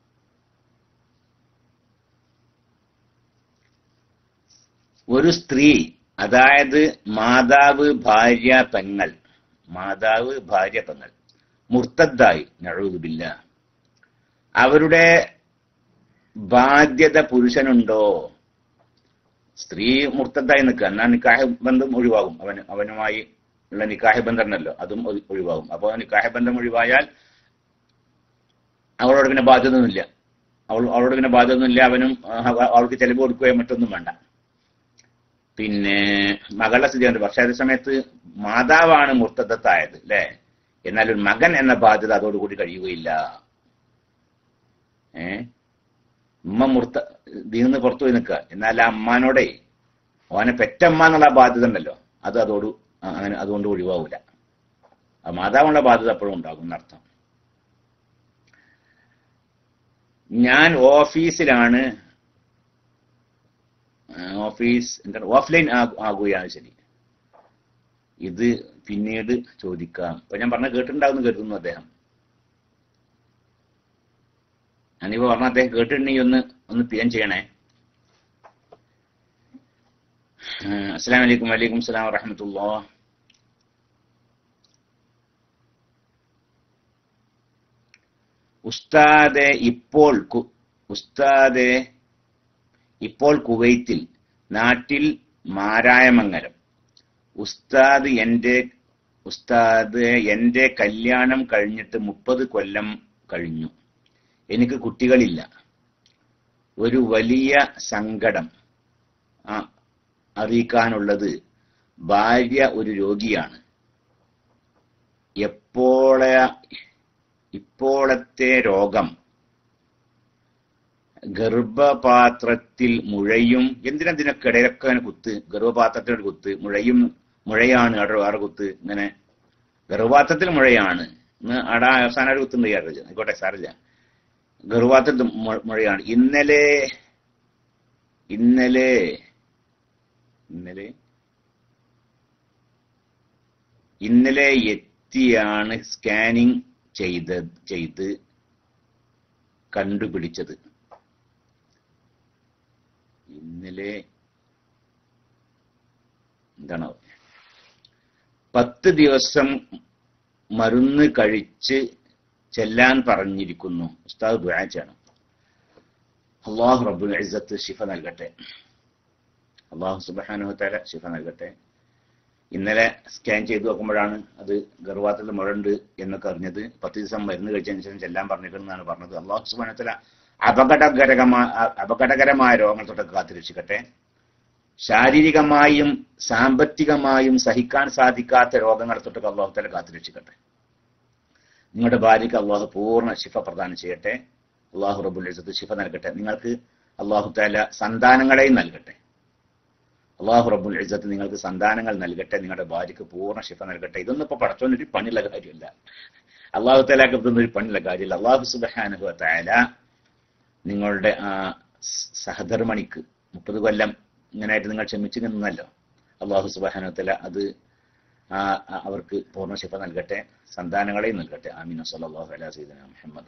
ഒരു സ്ത്രീ അതായത് മാതാവ് ഭാര്യ പെങ്ങൾ മാതാവ് ഭാര്യ പെങ്ങൾ മുർത്തദ്ദായി നഴുതുബില്ല അവരുടെ ബാധ്യത പുരുഷനുണ്ടോ സ്ത്രീ മുർത്തദ്ദായി നിൽക്കുക എന്നാൽ നിക്കാഹ് ബന്ധം ഒഴിവാകും അവന് അവനുമായി ഉള്ള നിക്കാഹ് ബന്ധം ഉണ്ടല്ലോ അതും ഒഴി- ഒഴിവാകും അപ്പോൾ നിക്കാഹ് ബന്ധം ഒഴിവായാൽ അവളോട് പിന്നെ ബാധ്യതയൊന്നുമില്ല അവൾ അവളോട് പിന്നെ ബാധ്യതയൊന്നുമില്ല അവനും ആ, അവ- അവൾക്ക് ചെലവ് കൊടുക്കുകയോ മറ്റൊന്നും വേണ്ട പിന്നെ മകളുടെ സ്ഥിതിയുണ്ട് പക്ഷെ അതേ സമയത്ത് മാതാവാണ് മുർത്തദത്തായത് അല്ലേ എന്നാൽ ഒരു മകൻ എന്ന ബാധ്യത അതോടുകൂടി കഴിയുകയില്ല ഏ ഉമ്മ മുർത്ത ദീന്ന് പുറത്തു പോയി നിൽക്കുക എന്നാൽ ആ അമ്മാനോടെ ഓനെ പെറ്റമ്മ എന്നുള്ള ആ ബാധ്യത ഉണ്ടല്ലോ അത് അതോട് ആ, അങ്ങനെ അതുകൊണ്ട് ഒഴിവാകൂല ആ മാതാവുള്ള ബാധ്യത എപ്പോഴും ഉണ്ടാകും എന്നർത്ഥം ഞാൻ ഓഫീസിലാണ് ആ, ഓഫീസ് എന്താണ് ഓഫ്ലൈൻ ആകുകയാണ് ശരി ഇത് പിന്നീട് ചോദിക്കാം ഇപ്പൊ ഞാൻ പറഞ്ഞ കേട്ടിട്ടുണ്ടാവുന്ന കരുതുന്നു അദ്ദേഹം ഞാനിപ്പോ പറഞ്ഞ അദ്ദേഹം കേട്ടിട്ടുണ്ടെങ്കിൽ ഒന്ന് ഒന്ന് പിയം ചെയ്യണേ അസ്സാം വലൈക്കും വലൈക്കും സ്ലാം വറഹമത്തുള്ള ഉസ്താദെ ഇപ്പോൾ കു- ഉസ്താദെ ഇപ്പോൾ കുവൈത്തിൽ നാട്ടിൽ മാരായമംഗലം ഉസ്താദ് എന്റെ ഉസ്താദ് എന്റെ കല്യാണം കഴിഞ്ഞിട്ട് മുപ്പത് കൊല്ലം കഴിഞ്ഞു എനിക്ക് കുട്ടികളില്ല ഒരു വലിയ സങ്കടം ആ അറിയിക്കാനുള്ളത് ഭാര്യ ഒരു രോഗിയാണ് എപ്പോളെ ഇപ്പോഴത്തെ രോഗം ഗർഭപാത്രത്തിൽ മുഴയും എന്തിനെന്തിനൊക്കെ ഇടയിലൊക്കെ അങ്ങനെ കുത്ത് ഗർഭപാത്രത്തിൽ ഒരു കുത്ത് മുഴയും മുഴയാണ് അവിടെ വേറെ കുത്ത് ഇങ്ങനെ ഗർഭപാത്രത്തിൽ മുഴയാണ് ഇന്ന് അവിടെ അവസാനം ഒരു കുത്തുണ്ട് ഇയാൾ ആയിക്കോട്ടെ സാറില്ല ഗർഭപാത്രത്തിൽ മു- മുഴയാണ് ഇന്നലെ ഇന്നലെ ഇന്നലെ ഇന്നലെ എത്തിയാണ് സ്കാനിങ് ചെയ്ത് ചെയ്ത് കണ്ടുപിടിച്ചത് ഇന്നലെ എന്താണ് പത്ത് ദിവസം മരുന്ന് കഴിച്ച് ചെല്ലാൻ പറഞ്ഞിരിക്കുന്നു ഉസ്താദ് ദുആ ചെയ്യണം അള്ളാഹു റബ്ബുൽ ഇസ്സത്ത് ശിഫ നൽകട്ടെ അള്ളാഹു സുബാനു തല ശിഫ നൽകട്ടെ ഇന്നലെ സ്കാൻ ചെയ്ത് നോക്കുമ്പോഴാണ് അത് ഗർഭാത്തിൽ മുഴണ്ട് എന്നൊക്കെ അറിഞ്ഞത് പത്ത് ദിവസം മരുന്ന് കഴിച്ചതിന് ശേഷം ചെല്ലാൻ പറഞ്ഞിരിക്കുന്നതാണ് പറഞ്ഞത് അള്ളാഹു സുബാനത്തല അപകടകരമായ അപകടകരമായ രോഗങ്ങൾ തൊട്ടൊക്കെ കാത്തുരക്ഷിക്കട്ടെ ശാരീരികമായും സാമ്പത്തികമായും സഹിക്കാൻ സാധിക്കാത്ത രോഗങ്ങളെ തൊട്ടൊക്കെ അള്ളാഹു തല കാത്തുരക്ഷിക്കട്ടെ നിങ്ങളുടെ ഭാര്യയ്ക്ക് അള്ളാഹു പൂർണ്ണ ശിഫ പ്രദാനം ചെയ്യട്ടെ അള്ളാഹു റബുൽ ഇസത്ത് ശിഫ നൽകട്ടെ നിങ്ങൾക്ക് അള്ളാഹു താല സന്താനങ്ങളെയും നൽകട്ടെ അള്ളാഹു റബ്ബുൽ ഇസ്സത്ത് നിങ്ങൾക്ക് സന്താനങ്ങൾ നൽകട്ടെ നിങ്ങളുടെ ഭാര്യയ്ക്ക് പൂർണ്ണ ശിഫ നൽകട്ടെ ഇതൊന്നും ഇപ്പൊ പടച്ചോനൊരു പണിയുള്ള കാര്യമല്ല അള്ളാഹു തലാക്ക് ഇതൊന്നും ഒരു പണിയുള്ള കാര്യമില്ല അള്ളാഹു സുബാനുഹു താല നിങ്ങളുടെ ആ സഹധർമ്മണിക്ക് മുപ്പത് കൊല്ലം ഇങ്ങനെയായിട്ട് നിങ്ങൾ ക്ഷമിച്ചു നിന്നല്ലോ അള്ളാഹു സുബാനു തല അത് ആ അവർക്ക് പൂർണ്ണ ശിഫ നൽകട്ടെ സന്താനങ്ങളെയും നൽകട്ടെ ആമീൻ സല്ലാഹു അലാ സീദന മുഹമ്മദ്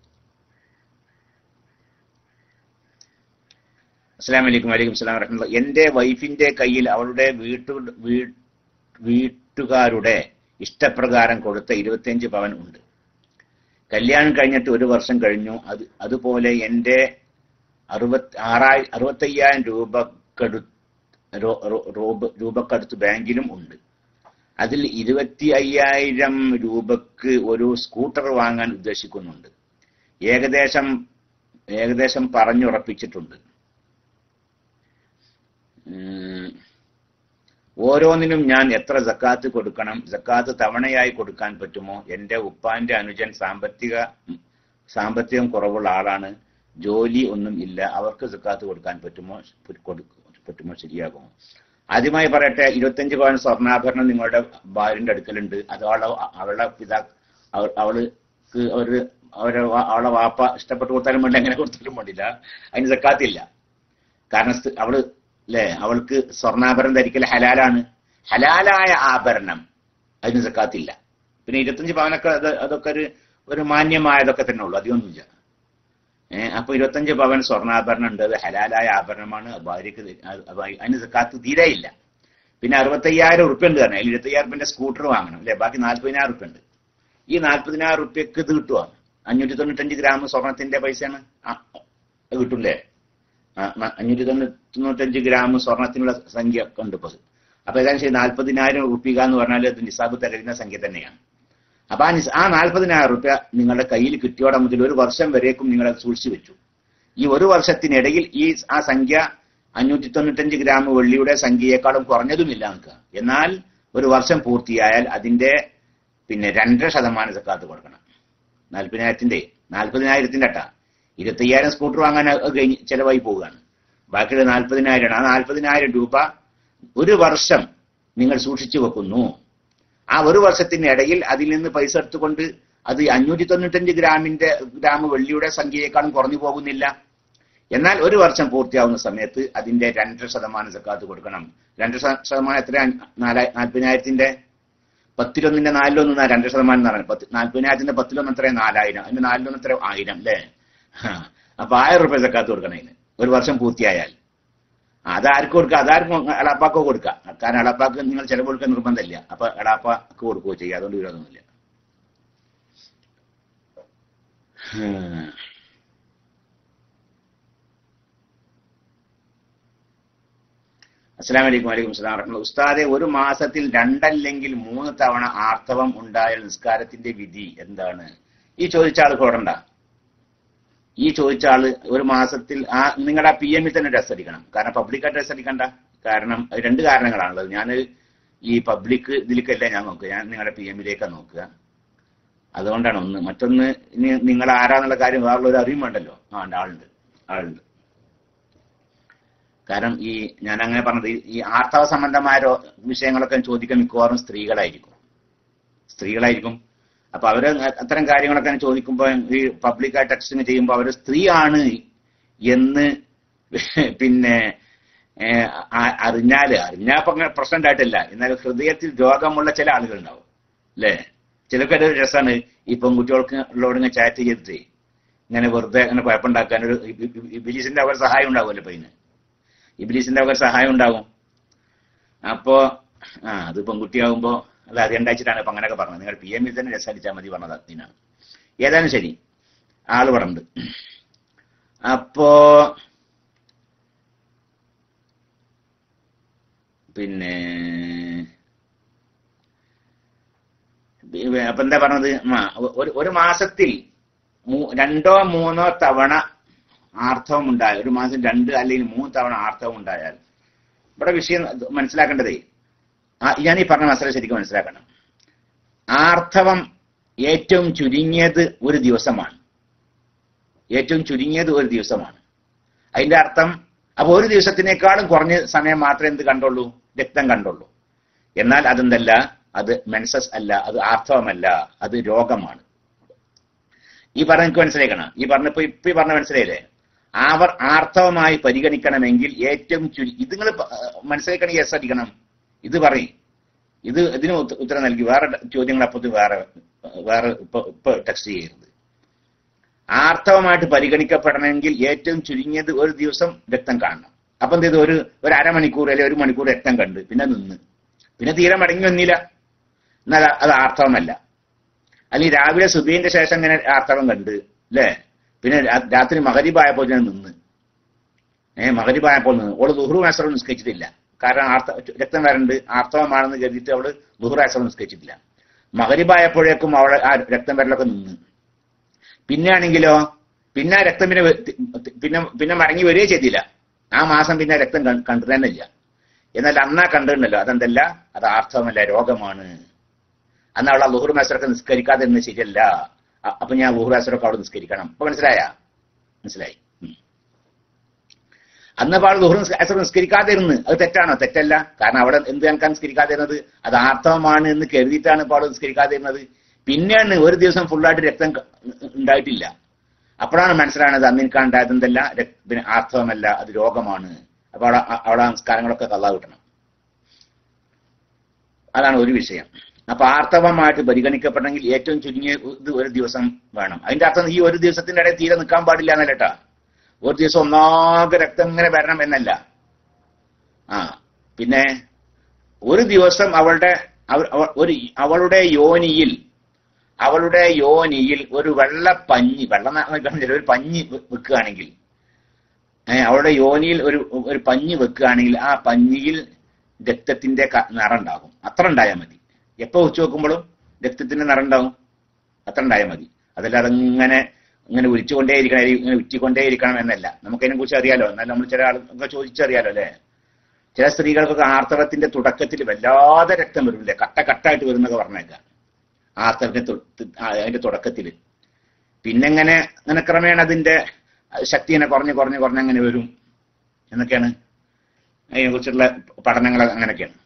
അസ്സാം വലൈക്കും വലൈക്കും സ്ലാം വരഹമുല്ല എന്റെ വൈഫിന്റെ കയ്യിൽ അവളുടെ വീട്ടു വീട്ടുകാരുടെ ഇഷ്ടപ്രകാരം കൊടുത്ത ഇരുപത്തിയഞ്ച് പവൻ ഉണ്ട് കല്യാണം കഴിഞ്ഞിട്ട് ഒരു വർഷം കഴിഞ്ഞു അത് അതുപോലെ എന്റെ അറുപത്തി ആറായി അറുപത്തയ്യായിരം രൂപക്കടു രൂപക്കടുത്ത് ബാങ്കിലും ഉണ്ട് അതിൽ ഇരുപത്തി അയ്യായിരം രൂപക്ക് ഒരു സ്കൂട്ടർ വാങ്ങാൻ ഉദ്ദേശിക്കുന്നുണ്ട് ഏകദേശം ഏകദേശം പറഞ്ഞുറപ്പിച്ചിട്ടുണ്ട് ഓരോന്നിനും ഞാൻ എത്ര ജക്കാത്ത് കൊടുക്കണം ജക്കാത്ത് തവണയായി കൊടുക്കാൻ പറ്റുമോ എന്റെ ഉപ്പാന്റെ അനുജൻ സാമ്പത്തിക സാമ്പത്തികം കുറവുള്ള ആളാണ് ജോലി ഒന്നും ഇല്ല അവർക്ക് ജക്കാത്ത് കൊടുക്കാൻ പറ്റുമോ പറ്റുമോ ശരിയാകുമോ ആദ്യമായി പറയട്ടെ ഇരുപത്തഞ്ച് പവൻ സ്വർണ്ണാഭരണം നിങ്ങളുടെ ഭാര്യന്റെ അടുക്കലുണ്ട് അത് അവളെ അവളുടെ പിതാ അവൾക്ക് ഒരു അവരെ അവളെ വാപ്പ ഇഷ്ടപ്പെട്ട് കൊടുത്താലും വേണ്ട എങ്ങനെ കൊടുത്താലും വേണ്ടില്ല അതിന് ജക്കാത്തില്ല കാരണം അവള് അല്ലെ അവൾക്ക് സ്വർണ്ണാഭരണം ധരിക്കൽ ഹലാലാണ് ഹലാലായ ആഭരണം അതിന് സക്കാത്തില്ല പിന്നെ ഇരുപത്തഞ്ച് പവനൊക്കെ അത് അതൊക്കെ ഒരു ഒരു മാന്യമായതൊക്കെ തന്നെ ഉള്ളൂ അധികമൊന്നുമില്ല ഏഹ് അപ്പൊ ഇരുപത്തഞ്ച് പവൻ സ്വർണ്ണാഭരണം ഉണ്ട് അത് ഹലാലായ ആഭരണമാണ് ഭാര്യക്ക് അതിന് സക്കാത്ത് തീരെ ഇല്ല പിന്നെ അറുപത്തയ്യായിരം ഉറുപ്പ്യ ഉണ്ട് കാരണം അതിൽ ഇരുപത്തയ്യായിരം റുപ്യന്റെ സ്കൂട്ടർ വാങ്ങണം അല്ലെ ബാക്കി നാല്പതിനായിരം റുപ്യ ഉണ്ട് ഈ നാല്പതിനായിരം റുപ്യക്ക് ഇത് കിട്ടുക അഞ്ഞൂറ്റി തൊണ്ണൂറ്റഞ്ച് ഗ്രാം സ്വർണത്തിന്റെ പൈസയാണ് കിട്ടൂലേ അഞ്ഞൂറ്റി തൊണ്ണൂറ്റഞ്ച് ഗ്രാം സ്വർണത്തിനുള്ള സംഖ്യ ഉണ്ട് ഇപ്പൊ അപ്പൊ ഏതായാലും ശരി നാൽപ്പതിനായിരം റുപ്യ എന്ന് പറഞ്ഞാൽ അത് നിസാബ് തരുന്ന സംഖ്യ തന്നെയാണ് അപ്പൊ ആ നിസ് ആ നാൽപ്പതിനായിരം റുപ്യ നിങ്ങളുടെ കയ്യിൽ കിട്ടിയോടെ മുതൽ ഒരു വർഷം വരേക്കും നിങ്ങൾ അത് സൂക്ഷിച്ചു വെച്ചു ഈ ഒരു വർഷത്തിനിടയിൽ ഈ ആ സംഖ്യ അഞ്ഞൂറ്റി തൊണ്ണൂറ്റഞ്ച് ഗ്രാം വെള്ളിയുടെ സംഖ്യയെക്കാളും കുറഞ്ഞതുമില്ല നമുക്ക് എന്നാൽ ഒരു വർഷം പൂർത്തിയായാൽ അതിന്റെ പിന്നെ രണ്ടര ശതമാനം സക്കാത്ത് കൊടുക്കണം നാൽപ്പതിനായിരത്തിന്റെ നാൽപ്പതിനായിരത്തിന്റെ അട്ടാ ഇരുപത്തയ്യായിരം സ്കൂട്ടർ വാങ്ങാൻ കഴിഞ്ഞ് ചെലവായി പോവുകയാണ് ബാക്കിയുള്ള നാൽപ്പതിനായിരം ആ നാൽപ്പതിനായിരം രൂപ ഒരു വർഷം നിങ്ങൾ സൂക്ഷിച്ചു വെക്കുന്നു ആ ഒരു വർഷത്തിന്റെ ഇടയിൽ അതിൽ നിന്ന് പൈസ എടുത്തുകൊണ്ട് അത് അഞ്ഞൂറ്റി തൊണ്ണൂറ്റഞ്ച് ഗ്രാമിന്റെ ഗ്രാം വെള്ളിയുടെ സംഖ്യയെക്കാളും കുറഞ്ഞു പോകുന്നില്ല എന്നാൽ ഒരു വർഷം പൂർത്തിയാവുന്ന സമയത്ത് അതിന്റെ രണ്ടര ശതമാനം സക്കാത്ത് കൊടുക്കണം രണ്ടര ശതമാനം എത്ര നാലായി നാൽപ്പതിനായിരത്തിന്റെ പത്തിലൊന്നിന്റെ നാലിലൊന്ന് രണ്ടര ശതമാനം എന്ന് പറയുന്നത് പത്ത് നാൽപ്പതിനായിരത്തിന്റെ പത്തിലൊന്ന് എത്ര നാലായിരം അതിന്റെ നാലിലൊന്ന് എത്ര ആയിരം അല്ലേ അപ്പൊ ആയിരം റുപ്യ സക്കാത്ത് കൊടുക്കണം ഇതിന് ഒരു വർഷം പൂർത്തിയായാൽ അതാർക്ക് കൊടുക്കുക അതാർക്കും എളാപ്പാക്കോ കൊടുക്കാം കാരണം എളാപ്പാക്ക് നിങ്ങൾ ചെലവ് കൊടുക്കാൻ നിർബന്ധമില്ല അപ്പൊ എളാപ്പാക്ക് കൊടുക്കുകയോ ചെയ്യുക അതുകൊണ്ട് വിരോധമൊന്നുമില്ല അസ്സാം വലൈക്കും വലൈക്കും സ്ലാം റഹ്മ ഉസ്താദെ ഒരു മാസത്തിൽ രണ്ടല്ലെങ്കിൽ മൂന്ന് തവണ ആർത്തവം ഉണ്ടായാൽ നിസ്കാരത്തിന്റെ വിധി എന്താണ് ഈ ചോദിച്ച ആൾ കൊടണ്ട ഈ ചോദിച്ച ആള് ഒരു മാസത്തിൽ ആ നിങ്ങളുടെ ആ പി എമ്മിൽ തന്നെ ഡ്രസ് അടിക്കണം കാരണം പബ്ലിക്കായിട്ട് ഡ്രസ് അടിക്കണ്ട കാരണം രണ്ട് കാരണങ്ങളാണുള്ളത് ഞാൻ ഈ പബ്ലിക് ഇതിലേക്കല്ല ഞാൻ നോക്കുക ഞാൻ നിങ്ങളുടെ പി എമ്മിലേക്കാണ് നോക്കുക അതുകൊണ്ടാണ് ഒന്ന് മറ്റൊന്ന് ഇനി നിങ്ങൾ ആരാന്നുള്ള കാര്യം വേറെ ഒരു അറിയും വേണ്ടല്ലോ ആ ഉണ്ട് ആളുണ്ട് ആളുണ്ട് കാരണം ഈ ഞാൻ അങ്ങനെ പറഞ്ഞത് ഈ ആർത്തവ സംബന്ധമായ വിഷയങ്ങളൊക്കെ ചോദിക്കാൻ മിക്കവാറും സ്ത്രീകളായിരിക്കും സ്ത്രീകളായിരിക്കും അപ്പൊ അവര് അത്തരം കാര്യങ്ങളൊക്കെ ചോദിക്കുമ്പോൾ ഈ പബ്ലിക്കായി ടെക്സ്റ്റിങ് ചെയ്യുമ്പോൾ അവര് സ്ത്രീയാണ് എന്ന് പിന്നെ അറിഞ്ഞാല് അറിഞ്ഞാൽ പ്രശ്നം ഉണ്ടായിട്ടില്ല എന്നാൽ ഹൃദയത്തിൽ രോഗമുള്ള ചില ആളുകൾ ഉണ്ടാവും അല്ലേ ചിലർക്ക് ഒരു രസമാണ് ഈ പെൺകുട്ടികൾക്ക് ഉള്ളവർ ഇങ്ങനെ ചാറ്റ് ചെയ്തിട്ട് ഇങ്ങനെ വെറുതെ അങ്ങനെ കുഴപ്പമുണ്ടാക്കാൻ ഒരു ഇബിലീസിന്റെ അവർ സഹായം ഉണ്ടാവുമല്ലോ ഇപ്പൊ ഇതിന് ഇബിലീസിന്റെ അവർ സഹായം ഉണ്ടാവും അപ്പോ ആ അത് പെൺകുട്ടിയാകുമ്പോ അത് അറിയണ്ടാച്ചിട്ടാണ് ഇപ്പൊ അങ്ങനെയൊക്കെ പറഞ്ഞത് നിങ്ങൾ പി എമ്മിൽ തന്നെ രസടിച്ചാൽ മതി പറഞ്ഞത് അതിനാണ് ഏതായാലും ശരി ആള് പറഞ്ഞത് അപ്പോ പിന്നെ ബി- അപ്പൊ എന്താ പറഞ്ഞത് ആ, ഒരു ഒരു മാസത്തിൽ മൂ- രണ്ടോ മൂന്നോ തവണ ആർത്തവം ഉണ്ടായാൽ ഒരു മാസം രണ്ട് അല്ലെങ്കിൽ മൂന്ന് തവണ ആർത്തവം ഉണ്ടായാൽ ഇവിടെ വിഷയം മനസ്സിലാക്കേണ്ടതേ ആ, ഞാൻ ഈ പറഞ്ഞ മസാല ശരിക്കും മനസ്സിലാക്കണം ആർത്തവം ഏറ്റവും ചുരുങ്ങിയത് ഒരു ദിവസമാണ് ഏറ്റവും ചുരുങ്ങിയത് ഒരു ദിവസമാണ് അതിന്റെ അർത്ഥം അപ്പൊ ഒരു ദിവസത്തിനേക്കാളും കുറഞ്ഞ സമയം മാത്രമേ എന്ത് കണ്ടുള്ളൂ രക്തം കണ്ടുള്ളൂ എന്നാൽ അതെന്തല്ല അത് മെൻസസ് അല്ല അത് ആർത്തവമല്ല അത് രോഗമാണ് ഈ പറഞ്ഞ എനിക്ക് മനസ്സിലാക്കണം ഈ പറഞ്ഞപ്പോ ഇപ്പൊ ഈ പറഞ്ഞ മനസ്സിലായില്ലേ ആവർ ആർത്തവമായി പരിഗണിക്കണമെങ്കിൽ ഏറ്റവും ചുരു ഇത് നിങ്ങൾ മനസ്സിലാക്കണമെങ്കിൽ യെസ് അടിക്കണം ഇത് പറയും ഇത് ഇതിന് ഉത്ത- ഉത്തരം നൽകി വേറെ ചോദ്യങ്ങൾ അപ്പുറത്ത് വേറെ വേറെ ഇപ്പൊ ഇപ്പൊ ടെക്സ്റ്റ് ചെയ്യരുത് ആർത്തവമായിട്ട് പരിഗണിക്കപ്പെടണമെങ്കിൽ ഏറ്റവും ചുരുങ്ങിയത് ഒരു ദിവസം രക്തം കാണണം അപ്പൊ എന്ത് ചെയ്തു ഒരു ഒരു അരമണിക്കൂർ അല്ലെങ്കിൽ ഒരു മണിക്കൂർ രക്തം കണ്ട് പിന്നെ നിന്ന് പിന്നെ തീരെ മടങ്ങി വന്നില്ല എന്നാൽ അത് അത് ആർത്തവമല്ല അല്ലെങ്കിൽ രാവിലെ സുബീന്റെ ശേഷം ഇങ്ങനെ ആർത്തവം കണ്ട് അല്ലേ പിന്നെ രാ- രാത്രി മകരിബായപ്പോൾ ഞാൻ നിന്ന് ഏഹ് മകരിബായപ്പോൾ നിന്ന് ഓള് ദുഹ്റു മാസറും നിസ്കരിച്ചിട്ടില്ല കാരണം ആർത്ത രക്തം വരണ്ട് ആർത്തവമാണെന്ന് കരുതിയിട്ട് അവള് ദുഹ്റു മാസറും നിസ്കരിച്ചിട്ടില്ല മകരിബായപ്പോഴേക്കും അവളെ ആ രക്തം വരലൊക്കെ നിന്ന് പിന്നെ ആണെങ്കിലോ പിന്നെ ആ രക്തം പിന്നെ വെ- പിന്നെ പിന്നെ മടങ്ങി വരികയേ ചെയ്തില്ല ആ മാസം പിന്നെ രക്തം കൺ- കണ്ടു തന്നെ ഇല്ല എന്നാൽ അന്നാ കണ്ടിട്ടുണ്ടല്ലോ അതെന്തല്ല അത് ആർത്തവമല്ല രോഗമാണ് അന്ന് അവളെ ലുഹുർ മസറൊക്കെ നിസ്കരിക്കാതെ എന്ന് ശരിയല്ല അ- അപ്പൊ ഞാൻ ലുഹുർ മസറൊക്കെ അവിടെ നിസ്കരിക്കണം അപ്പൊ മനസ്സിലായ മനസ്സിലായി ഉം. അന്ന് അവൾ ലുഹുർ അസർ നിസ്കരിക്കാതെ ഇരുന്ന് അത് തെറ്റാണോ തെറ്റല്ല കാരണം അവിടെ എന്ത് കണക്കാൻ നിസ്കരിക്കാതെ ഇരുന്നത് അത് ആർത്തവമാണ് എന്ന് കരുതിയിട്ടാണ് ഇപ്പോൾ അവൾ നിസ്കരിക്കാതെ ഇരുന്നത് പിന്നെയാണ് ഒരു ദിവസം ഫുള്ളായിട്ട് രക്തം ക- ഉണ്ടായിട്ടില്ല അപ്പോഴാണ് മനസ്സിലാകുന്നത് അന്ന് എനിക്ക് ഉണ്ടായത് എന്തല്ല രക്- പിന്നെ ആർത്തവമല്ല അത് രോഗമാണ് അപ്പൊ അവിടെ അവിടെ ആ സംസ്കാരങ്ങളൊക്കെ കള്ളാ കിട്ടണം അതാണ് ഒരു വിഷയം അപ്പൊ ആർത്തവമായിട്ട് പരിഗണിക്കപ്പെടണമെങ്കിൽ ഏറ്റവും ചുരുങ്ങിയ ഇത് ഒരു ദിവസം വേണം അതിന്റെ അർത്ഥം ഈ ഒരു ദിവസത്തിന്റെ ഇടയിൽ തീരെ നിൽക്കാൻ പാടില്ല എന്നല്ലേട്ടാ ഒരു ദിവസം ഒന്നാകെ രക്തം ഇങ്ങനെ വരണം എന്നല്ല ആ പിന്നെ ഒരു ദിവസം അവളുടെ അവ- അവ- ഒരു അവളുടെ യോനിയിൽ അവളുടെ യോനിയിൽ ഒരു വെള്ള പഞ്ഞി വെള്ളം ന- ഒരു പഞ്ഞി വെ- വെക്കുകയാണെങ്കിൽ ഏ, അവളുടെ യോനിയിൽ ഒരു ഒരു പഞ്ഞി വെക്കുകയാണെങ്കിൽ ആ പഞ്ഞിയിൽ രക്തത്തിന്റെ ക- നിറം ഉണ്ടാകും അത്ര ഉണ്ടായാൽ മതി എപ്പോ ഉച്ച വെക്കുമ്പോഴും രക്തത്തിന്റെ നിറം ഉണ്ടാവും അത്ര ഉണ്ടായാൽ മതി അതല്ലാതെ ഇങ്ങനെ ഇങ്ങനെ ഉരിച്ചുകൊണ്ടേയിരിക്കണം അല്ലെങ്കിൽ ഇങ്ങനെ ഉറ്റിക്കൊണ്ടേയിരിക്കണം എന്നല്ല നമുക്കതിനെ കുറിച്ച് അറിയാലോ എന്നാൽ നമ്മൾ ചില ആളുകളൊക്കെ ചോദിച്ചറിയാലോ അല്ലെ ചില സ്ത്രീകൾക്കൊക്കെ ആർത്തവത്തിന്റെ തുടക്കത്തിൽ വല്ലാതെ രക്തം വരില്ലേ കട്ട കട്ടായിട്ട് വരുന്നൊക്കെ പറഞ്ഞേക്കാം ആർത്തവത്തിന്റെ തു- ആ, അതിന്റെ തുടക്കത്തിൽ പിന്നെ ഇങ്ങനെ അങ്ങനെ ക്രമേണ അതിന്റെ ശക്തി ഇങ്ങനെ കുറഞ്ഞ് കുറഞ്ഞ് കുറഞ്ഞ് അങ്ങനെ വരും എന്നൊക്കെയാണ് അതിനെ കുറിച്ചുള്ള പഠനങ്ങൾ അങ്ങനെയൊക്കെയാണ്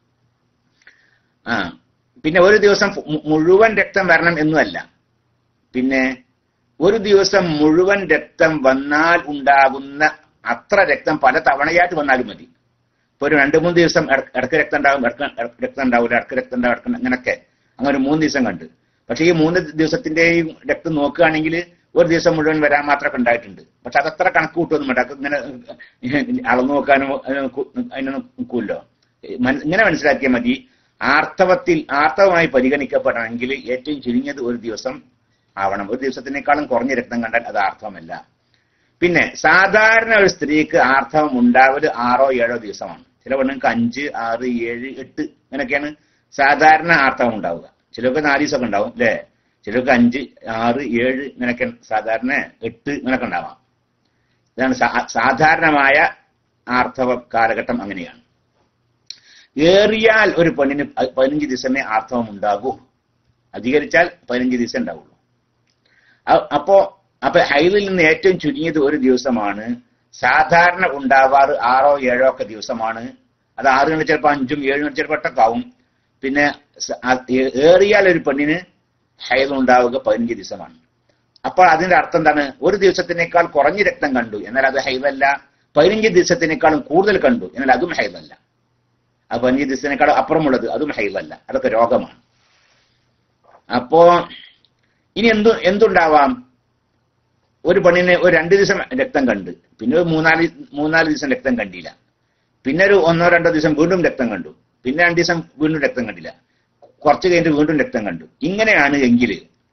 ആ പിന്നെ ഒരു ദിവസം ഫു- മു- മുഴുവൻ രക്തം വരണം എന്നുമല്ല പിന്നെ ഒരു ദിവസം മുഴുവൻ രക്തം വന്നാൽ ഉണ്ടാകുന്ന അത്ര രക്തം പല തവണയായിട്ട് വന്നാലും മതി ഇപ്പൊ ഒരു രണ്ട് മൂന്ന് ദിവസം ഇടക്ക് ഇടക്ക് രക്തം ഉണ്ടാവും ഇടക്ക് ഇടക്ക് രക്തം ഉണ്ടാവില്ല ഇടക്ക് രക്തം ഉണ്ടാവും ഇടക്ക് അങ്ങനൊക്കെ അങ്ങനെ ഒരു മൂന്ന് ദിവസം കണ്ട് പക്ഷെ ഈ മൂന്ന് ദിവസത്തിന്റെയും രക്തം നോക്കുകയാണെങ്കിൽ ഒരു ദിവസം മുഴുവൻ വരാൻ മാത്രമൊക്കെ ഉണ്ടായിട്ടുണ്ട് പക്ഷെ അതത്ര കണക്ക് കൂട്ടൊന്നും വേണ്ട അതൊക്കെ ഇങ്ങനെ അളന്നു നോക്കാനും അതിനൊന്നും കു- അതിനൊന്നും നിൽക്കുമല്ലോ മന- ഇങ്ങനെ മനസ്സിലാക്കിയാൽ മതി ആർത്തവത്തിൽ ആർത്തവമായി പരിഗണിക്കപ്പെടണമെങ്കിൽ ഏറ്റവും ചുരുങ്ങിയത് ഒരു ദിവസം ആവണം ഒരു ദിവസത്തിനേക്കാളും കുറഞ്ഞ രക്തം കണ്ടാൽ അത് ആർത്തവമല്ല പിന്നെ സാധാരണ ഒരു സ്ത്രീക്ക് ആർത്തവം ഉണ്ടാവല് ആറോ ഏഴോ ദിവസമാണ് ചില പെണ്ണുങ്ങൾക്ക് അഞ്ച് ആറ് ഏഴ് എട്ട് ഇങ്ങനെയൊക്കെയാണ് സാധാരണ ആർത്തവം ഉണ്ടാവുക ചിലർക്ക് നാല് ദിവസമൊക്കെ ഉണ്ടാവും അല്ലേ ചിലർക്ക് അഞ്ച് ആറ് ഏഴ് ഇങ്ങനെയൊക്കെ സാധാരണ എട്ട് ഇങ്ങനെയൊക്കെ ഉണ്ടാവാം ഇതാണ് സാ- സാധാരണമായ ആർത്തവ കാലഘട്ടം അങ്ങനെയാണ് ഏറിയാൽ ഒരു പെണ്ണിന് പ- പതിനഞ്ച് ദിവസമേ ആർത്തവം ഉണ്ടാകൂ അധികരിച്ചാൽ പതിനഞ്ച് ദിവസം ഉണ്ടാവുള്ളൂ അ- അപ്പോ അപ്പൊ ഹൈദിൽ നിന്ന് ഏറ്റവും ചുരുങ്ങിയത് ഒരു ദിവസമാണ് സാധാരണ ഉണ്ടാവാറ് ആറോ ഏഴോ ഒക്കെ ദിവസമാണ് അത് ആറ് കണ്ട് ചിലപ്പോൾ അഞ്ചും ഏഴും കണ്ട് ചിലപ്പോൾ എട്ടൊക്കെ ആവും പിന്നെ സ- ആ- ഏ- ഏറിയാൽ ഒരു പെണ്ണിന് ഹൈദ് ഉണ്ടാവുക പതിനഞ്ച് ദിവസമാണ് അപ്പോൾ അതിന്റെ അർത്ഥം എന്താണ് ഒരു ദിവസത്തിനേക്കാൾ കുറഞ്ഞ രക്തം കണ്ടു എന്നാൽ അത് ഹൈദല്ല പതിനഞ്ച് ദിവസത്തിനേക്കാളും കൂടുതൽ കണ്ടു എന്നാൽ അതും ഹൈദല്ല ആ പതിനഞ്ച് ദിവസത്തിനേക്കാളും അപ്പുറമുള്ളത് അതും ഹൈദല്ല അതൊക്കെ രോഗമാണ് അപ്പോ ഇനി എന്തു എന്തുണ്ടാവാം ഒരു പെണ്ണിന് ഒരു രണ്ട് ദിവസം രക്തം കണ്ട് പിന്നെ ഒരു മൂന്നാല് മൂന്നാല് ദിവസം രക്തം കണ്ടില്ല പിന്നെ ഒരു ഒന്നോ രണ്ടോ ദിവസം വീണ്ടും രക്തം കണ്ടു പിന്നെ രണ്ട് ദിവസം വീണ്ടും രക്തം കണ്ടില്ല കുറച്ച് കഴിഞ്ഞിട്ട് വീണ്ടും രക്തം കണ്ടു ഇങ്ങനെയാണ് എങ്കിൽ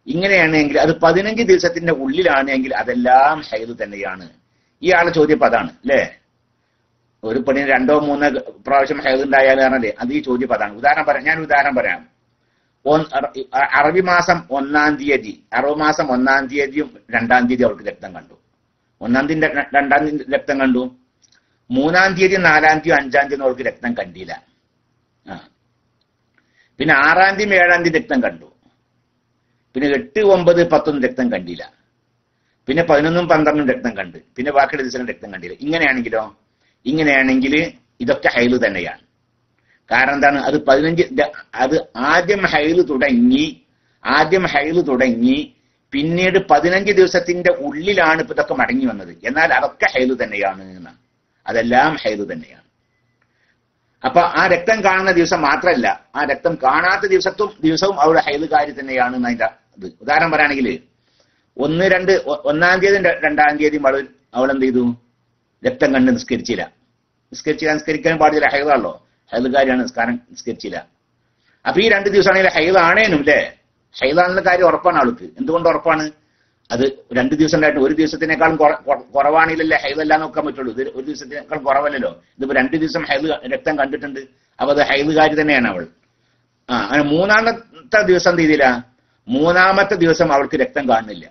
ഇങ്ങനെയാണെങ്കിൽ അത് പതിനഞ്ച് ദിവസത്തിന്റെ ഉള്ളിലാണെങ്കിൽ അതെല്ലാം ഹൈദ് തന്നെയാണ് ഇയാളെ ചോദ്യം ഇപ്പൊ അതാണ് അല്ലേ ഒരു പെണ്ണിന് രണ്ടോ മൂന്നോ പ്രാവശ്യം ഹൈദ് ഉണ്ടായാൽ പറഞ്ഞല്ലേ അത് ഈ ചോദ്യം ഇപ്പൊ അതാണ് ഉദാഹരണം പറയാം ഞാൻ ഉദാഹരണം പറയാം ഒന്ന് അറ- അറബി മാസം ഒന്നാം തീയതി അറബ് മാസം ഒന്നാം തീയതിയും രണ്ടാം തീയതി അവൾക്ക് രക്തം കണ്ടു ഒന്നാം തീയതി ര- രണ്ടാം തീയതി രക്തം കണ്ടു മൂന്നാം തീയതി നാലാം തീയതി അഞ്ചാം തീയതി അവൾക്ക് രക്തം കണ്ടില്ല ആ പിന്നെ ആറാം തീയതി ഏഴാം തീയതി രക്തം കണ്ടു പിന്നെ എട്ട് ഒമ്പത് പത്തൊന്നും രക്തം കണ്ടില്ല പിന്നെ പതിനൊന്നും പന്ത്രണ്ടും രക്തം കണ്ട് പിന്നെ ബാക്കിയുള്ള ദിവസം രക്തം കണ്ടില്ല ഇങ്ങനെയാണെങ്കിലോ ഇങ്ങനെയാണെങ്കിൽ ഇതൊക്കെ ഹൈല് തന്നെയാണ് കാരണം എന്താണ് അത് പതിനഞ്ച് ദ- അത് ആദ്യം ഹൈല് തുടങ്ങി ആദ്യം ഹൈല് തുടങ്ങി പിന്നീട് പതിനഞ്ച് ദിവസത്തിന്റെ ഉള്ളിലാണ് ഇപ്പൊ ഇതൊക്കെ മടങ്ങി വന്നത് എന്നാൽ അതൊക്കെ ഹൈല് തന്നെയാണ് എന്നാണ് അതെല്ലാം ഹൈല് തന്നെയാണ് അപ്പൊ ആ രക്തം കാണുന്ന ദിവസം മാത്രമല്ല ആ രക്തം കാണാത്ത ദിവസത്തും ദിവസവും അവളുടെ ഹൈലുകാരി തന്നെയാണ് എന്നതിന്റെ ഇത് ഉദാഹരണം പറയുകയാണെങ്കിൽ ഒന്ന് രണ്ട് ഒ- ഒന്നാം തീയതി ര- രണ്ടാം തീയതി അവൾ അവൾ എന്ത് ചെയ്തു രക്തം കണ്ട് നിസ്കരിച്ചില്ല നിസ്കരിച്ചില്ല നിസ്കരിക്കാൻ പാടില്ല ഹൈദാണല്ലോ ഹൈലുകാരിയാണ് നിസ്കാരം നിസ്കരിച്ചില്ല അപ്പൊ ഈ രണ്ട് ദിവസമാണെങ്കിൽ ഹൈദാണേനും അല്ലേ ഹൈദാണെന്ന കാര്യം ഉറപ്പാണ് ആൾക്ക് എന്തുകൊണ്ട് ഉറപ്പാണ് അത് രണ്ട് ദിവസം ഉണ്ടായിട്ട് ഒരു ദിവസത്തിനേക്കാളും കുറ- കുറ- കുറവാണെങ്കിലല്ലേ ഹൈദല്ല നോക്കാൻ പറ്റുള്ളൂ ഇത് ഒരു ദിവസത്തിനേക്കാളും കുറവല്ലല്ലോ ഇതിപ്പോ രണ്ട് ദിവസം ഹൈദ് രക്തം കണ്ടിട്ടുണ്ട് അപ്പൊ അത് ഹൈദുകാരി തന്നെയാണ് അവൾ ആ അങ്ങനെ മൂന്നാമത്തെ ദിവസം എന്ത് ചെയ്തില്ല മൂന്നാമത്തെ ദിവസം അവൾക്ക് രക്തം കാണുന്നില്ല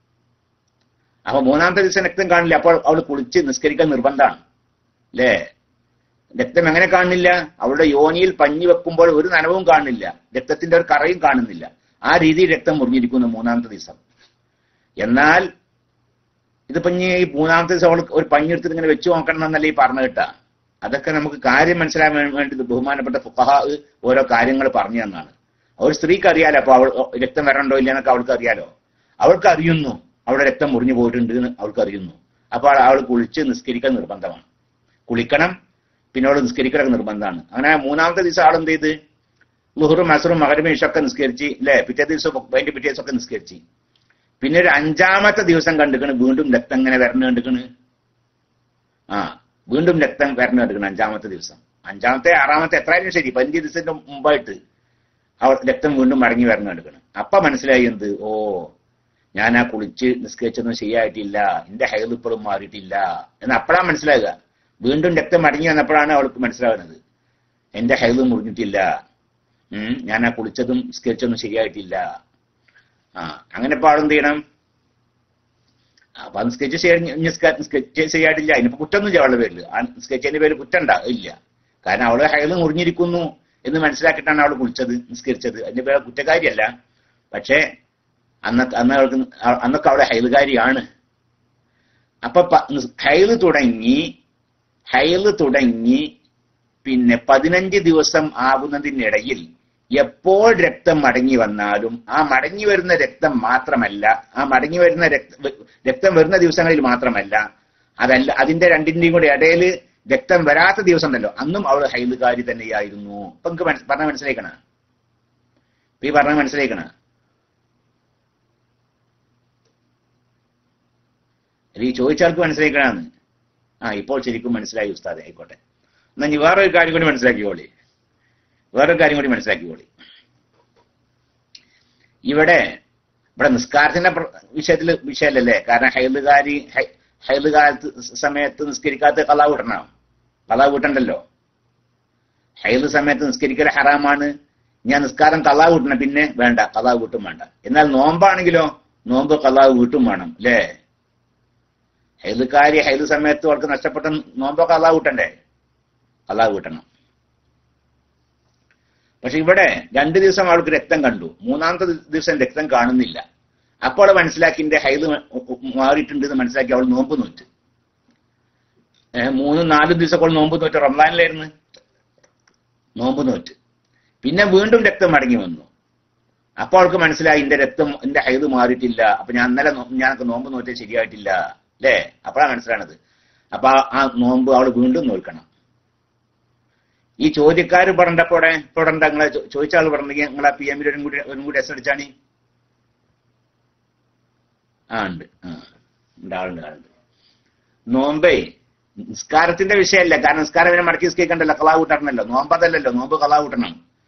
അപ്പൊ മൂന്നാമത്തെ ദിവസം രക്തം കാണില്ല അപ്പോൾ അവൾ കുളിച്ച് നിസ്കരിക്കാൻ നിർബന്ധമാണ് അല്ലേ രക്തം എങ്ങനെ കാണുന്നില്ല അവളുടെ യോനിയിൽ പഞ്ഞി വെക്കുമ്പോൾ ഒരു നനവും കാണുന്നില്ല രക്തത്തിന്റെ ഒരു കറയും കാണുന്നില്ല ആ രീതിയിൽ രക്തം മുറിഞ്ഞിരിക്കുന്നു മൂന്നാമത്തെ ദിവസം എന്നാൽ ഇതിപ്പോ ഇനി ഈ മൂന്നാമത്തെ ദിവസം അവൾ ഒരു പഞ്ഞെടുത്തിട്ട് ഇങ്ങനെ വെച്ച് നോക്കണം എന്നല്ലേ ഈ പറഞ്ഞു കേട്ടാ അതൊക്കെ നമുക്ക് കാര്യം മനസ്സിലാക്കാൻ വേണ്ടി ഇത് ബഹുമാനപ്പെട്ട ഫുഖഹ ഓരോ കാര്യങ്ങൾ പറഞ്ഞു തന്നാണ് ഒരു സ്ത്രീക്ക് അറിയാലോ അപ്പൊ അവൾ രക്തം വരണ്ടോ ഇല്ല എന്നൊക്കെ അവൾക്ക് അറിയാലോ അവൾക്ക് അറിയുന്നു അവളുടെ രക്തം മുറിഞ്ഞു പോയിട്ടുണ്ട് എന്ന് അവൾക്ക് അറിയുന്നു അപ്പോൾ അവൾ കുളിച്ച് നിസ്കരിക്കാൻ നിർബന്ധമാണ് കുളിക്കണം പിന്നെ അവൾ നിസ്കരിക്കലൊക്കെ നിർബന്ധമാണ് അങ്ങനെ മൂന്നാമത്തെ ദിവസം ആൾ എന്ത് ചെയ്ത് ലുഹറും അസറും മകരവും ഇഷൊക്കെ നിസ്കരിച്ച് അല്ലെ പിറ്റേ ദിവസം അതിന്റെ പിറ്റേ ദിവസമൊക്കെ നിസ്കരിച്ച് പിന്നെ ഒരു അഞ്ചാമത്തെ ദിവസം കണ്ടിക്കണ് വീണ്ടും രക്തം ഇങ്ങനെ വരണ കണ്ടിക്കണ് ആ വീണ്ടും രക്തം വരണ കണ്ടിക്കണ് അഞ്ചാമത്തെ ദിവസം അഞ്ചാമത്തെ ആറാമത്തെ എത്രയായാലും ശരി പതിനഞ്ച് ദിവസത്തിന്റെ മുമ്പായിട്ട് അവൾ രക്തം വീണ്ടും മടങ്ങി വരണ കണ്ടിക്കണ് അപ്പൊ മനസ്സിലായി എന്ത് ഓ ഞാൻ ആ കുളിച്ച് നിസ്കരിച്ചൊന്നും ശരിയായിട്ടില്ല എന്റെ ഹൈൽ ഇപ്പോഴും മാറിയിട്ടില്ല എന്ന് അപ്പോഴാണ് മനസ്സിലാകുക വീണ്ടും രക്തം മടങ്ങി വന്നപ്പോഴാണ് അവൾക്ക് മനസ്സിലാകുന്നത് എന്റെ ഹൈൽ മുറിഞ്ഞിട്ടില്ല ഉം, ഞാൻ ആ കുളിച്ചതും നിസ്കരിച്ചൊന്നും ശരിയായിട്ടില്ല ആ അങ്ങനെ ഇപ്പൊ ആളെന്ത് ചെയ്യണം അപ്പൊ അത് സ്കെച്ച് സ്കെച്ച് ശരിയായിട്ടില്ല അതിനിപ്പോ കുറ്റൊന്നും ഇല്ല അവളുടെ പേരിൽ ആ സ്കെച്ചിന്റെ പേര് കുറ്റണ്ട ഇല്ല കാരണം അവള് ഹൈല് മുറിഞ്ഞിരിക്കുന്നു എന്ന് മനസ്സിലാക്കിയിട്ടാണ് അവൾ കുളിച്ചത് നിസ്കരിച്ചത് അതിന്റെ പേര് കുറ്റക്കാരിയല്ല പക്ഷേ അന്നൊക്കെ അന്ന് അവൾക്ക് അന്നൊക്കെ അവളെ ഹൈലുകാരിയാണ് അപ്പൊ പ- നിസ്- ഹൈല് തുടങ്ങി ഹൈല് തുടങ്ങി പിന്നെ പതിനഞ്ച് ദിവസം ആകുന്നതിനിടയിൽ എപ്പോൾ രക്തം മടങ്ങി വന്നാലും ആ മടങ്ങി വരുന്ന രക്തം മാത്രമല്ല ആ മടങ്ങി വരുന്ന രക്ത രക്തം വരുന്ന ദിവസങ്ങളിൽ മാത്രമല്ല അതല്ല അതിന്റെ രണ്ടിന്റെയും കൂടെ ഇടയിൽ രക്തം വരാത്ത ദിവസം ഉണ്ടല്ലോ അന്നും അവൾ ഹൈലുകാരി തന്നെയായിരുന്നു ഇപ്പൊ നമുക്ക് മനസ്- പറഞ്ഞ മനസ്സിലാക്കണ ഈ പറഞ്ഞ മനസ്സിലാക്കണ ഈ ചോദിച്ചാൾക്ക് മനസ്സിലാക്കണമെന്ന് ആ ഇപ്പോൾ ശരിക്കും മനസ്സിലായി ഉസ്താദെ ആയിക്കോട്ടെ എന്നാ ഇനി വേറൊരു കാര്യം കൂടി മനസ്സിലാക്കിക്കോളി വേറൊരു കാര്യം കൂടി മനസ്സിലാക്കിക്കോളി ഇവിടെ ഇവിടെ നിസ്കാരത്തിന്റെ പ്ര- വിഷയത്തില് വിഷയമല്ലല്ലേ കാരണം ഹൈലുകാരി ഹൈലുകാലത്ത് സമയത്ത് നിസ്കരിക്കാത്ത കലാ വിടണം കലാ വീട്ടണ്ടല്ലോ ഹൈല് സമയത്ത് നിസ്കരിക്കൽ ഹറാമാണ് ഞാൻ നിസ്കാരം കലാ വീട്ടണം പിന്നെ വേണ്ട കലാ വീട്ടും വേണ്ട എന്നാൽ നോമ്പാണെങ്കിലോ നോമ്പ് കലാ വീട്ടും വേണം അല്ലേ ഹൈലുകാരി ഹൈല് സമയത്ത് അവൾക്ക് നഷ്ടപ്പെട്ട നോമ്പൊക്കെ കലാ വീട്ടണ്ടേ കലാ വീട്ടണം പക്ഷെ ഇവിടെ രണ്ടു ദിവസം അവൾക്ക് രക്തം കണ്ടു മൂന്നാമത്തെ ദി- ദിവസം രക്തം കാണുന്നില്ല അപ്പോൾ അവൾ മനസ്സിലാക്കി എന്റെ ഹൈല് മാറിയിട്ടുണ്ട് എന്ന് മനസ്സിലാക്കി അവൾ നോമ്പ് നോറ്റ് ഏഹ് മൂന്നും നാലും ദിവസം അവൾ നോമ്പ് നോറ്റ് റംസാനിലായിരുന്നു നോമ്പ് നോറ്റ് പിന്നെ വീണ്ടും രക്തം മടങ്ങി വന്നു അപ്പോൾ അവൾക്ക് മനസ്സിലായി എന്റെ രക്തം എന്റെ ഹൈത് മാറിയിട്ടില്ല അപ്പൊ ഞാൻ ഇന്നലെ നോ- ഞാനൊക്കെ നോമ്പ് നോറ്റേ ശരിയായിട്ടില്ല അല്ലേ അപ്പോഴാണ് മനസ്സിലാണത് അപ്പൊ ആ- ആ നോമ്പ് അവൾ വീണ്ടും നോക്കണം ഈ ചോദ്യക്കാർ പറഞ്ഞപ്പോടെ ഇപ്പോടെ നിങ്ങളെ ചോ- ചോദിച്ച ആൾ പറഞ്ഞെങ്കിൽ നിങ്ങളെ പി എമ്മിൽ ഒരു കൂടി ഒരു കൂടി എസ് അടിച്ചാണ് ആ ഉണ്ട് ആ ഉണ്ട് ആളുണ്ട് ആളുണ്ട് നോമ്പേ നിസ്കാരത്തിന്റെ വിഷയമല്ല കാരണം നിസ്കാരം ഇവനെ മടക്കി നിസ്കരിക്കണ്ടല്ലോ കളാ കൂട്ടണമല്ലോ നോമ്പ് അതല്ലല്ലോ നോമ്പ് കളാ കൂട്ടണം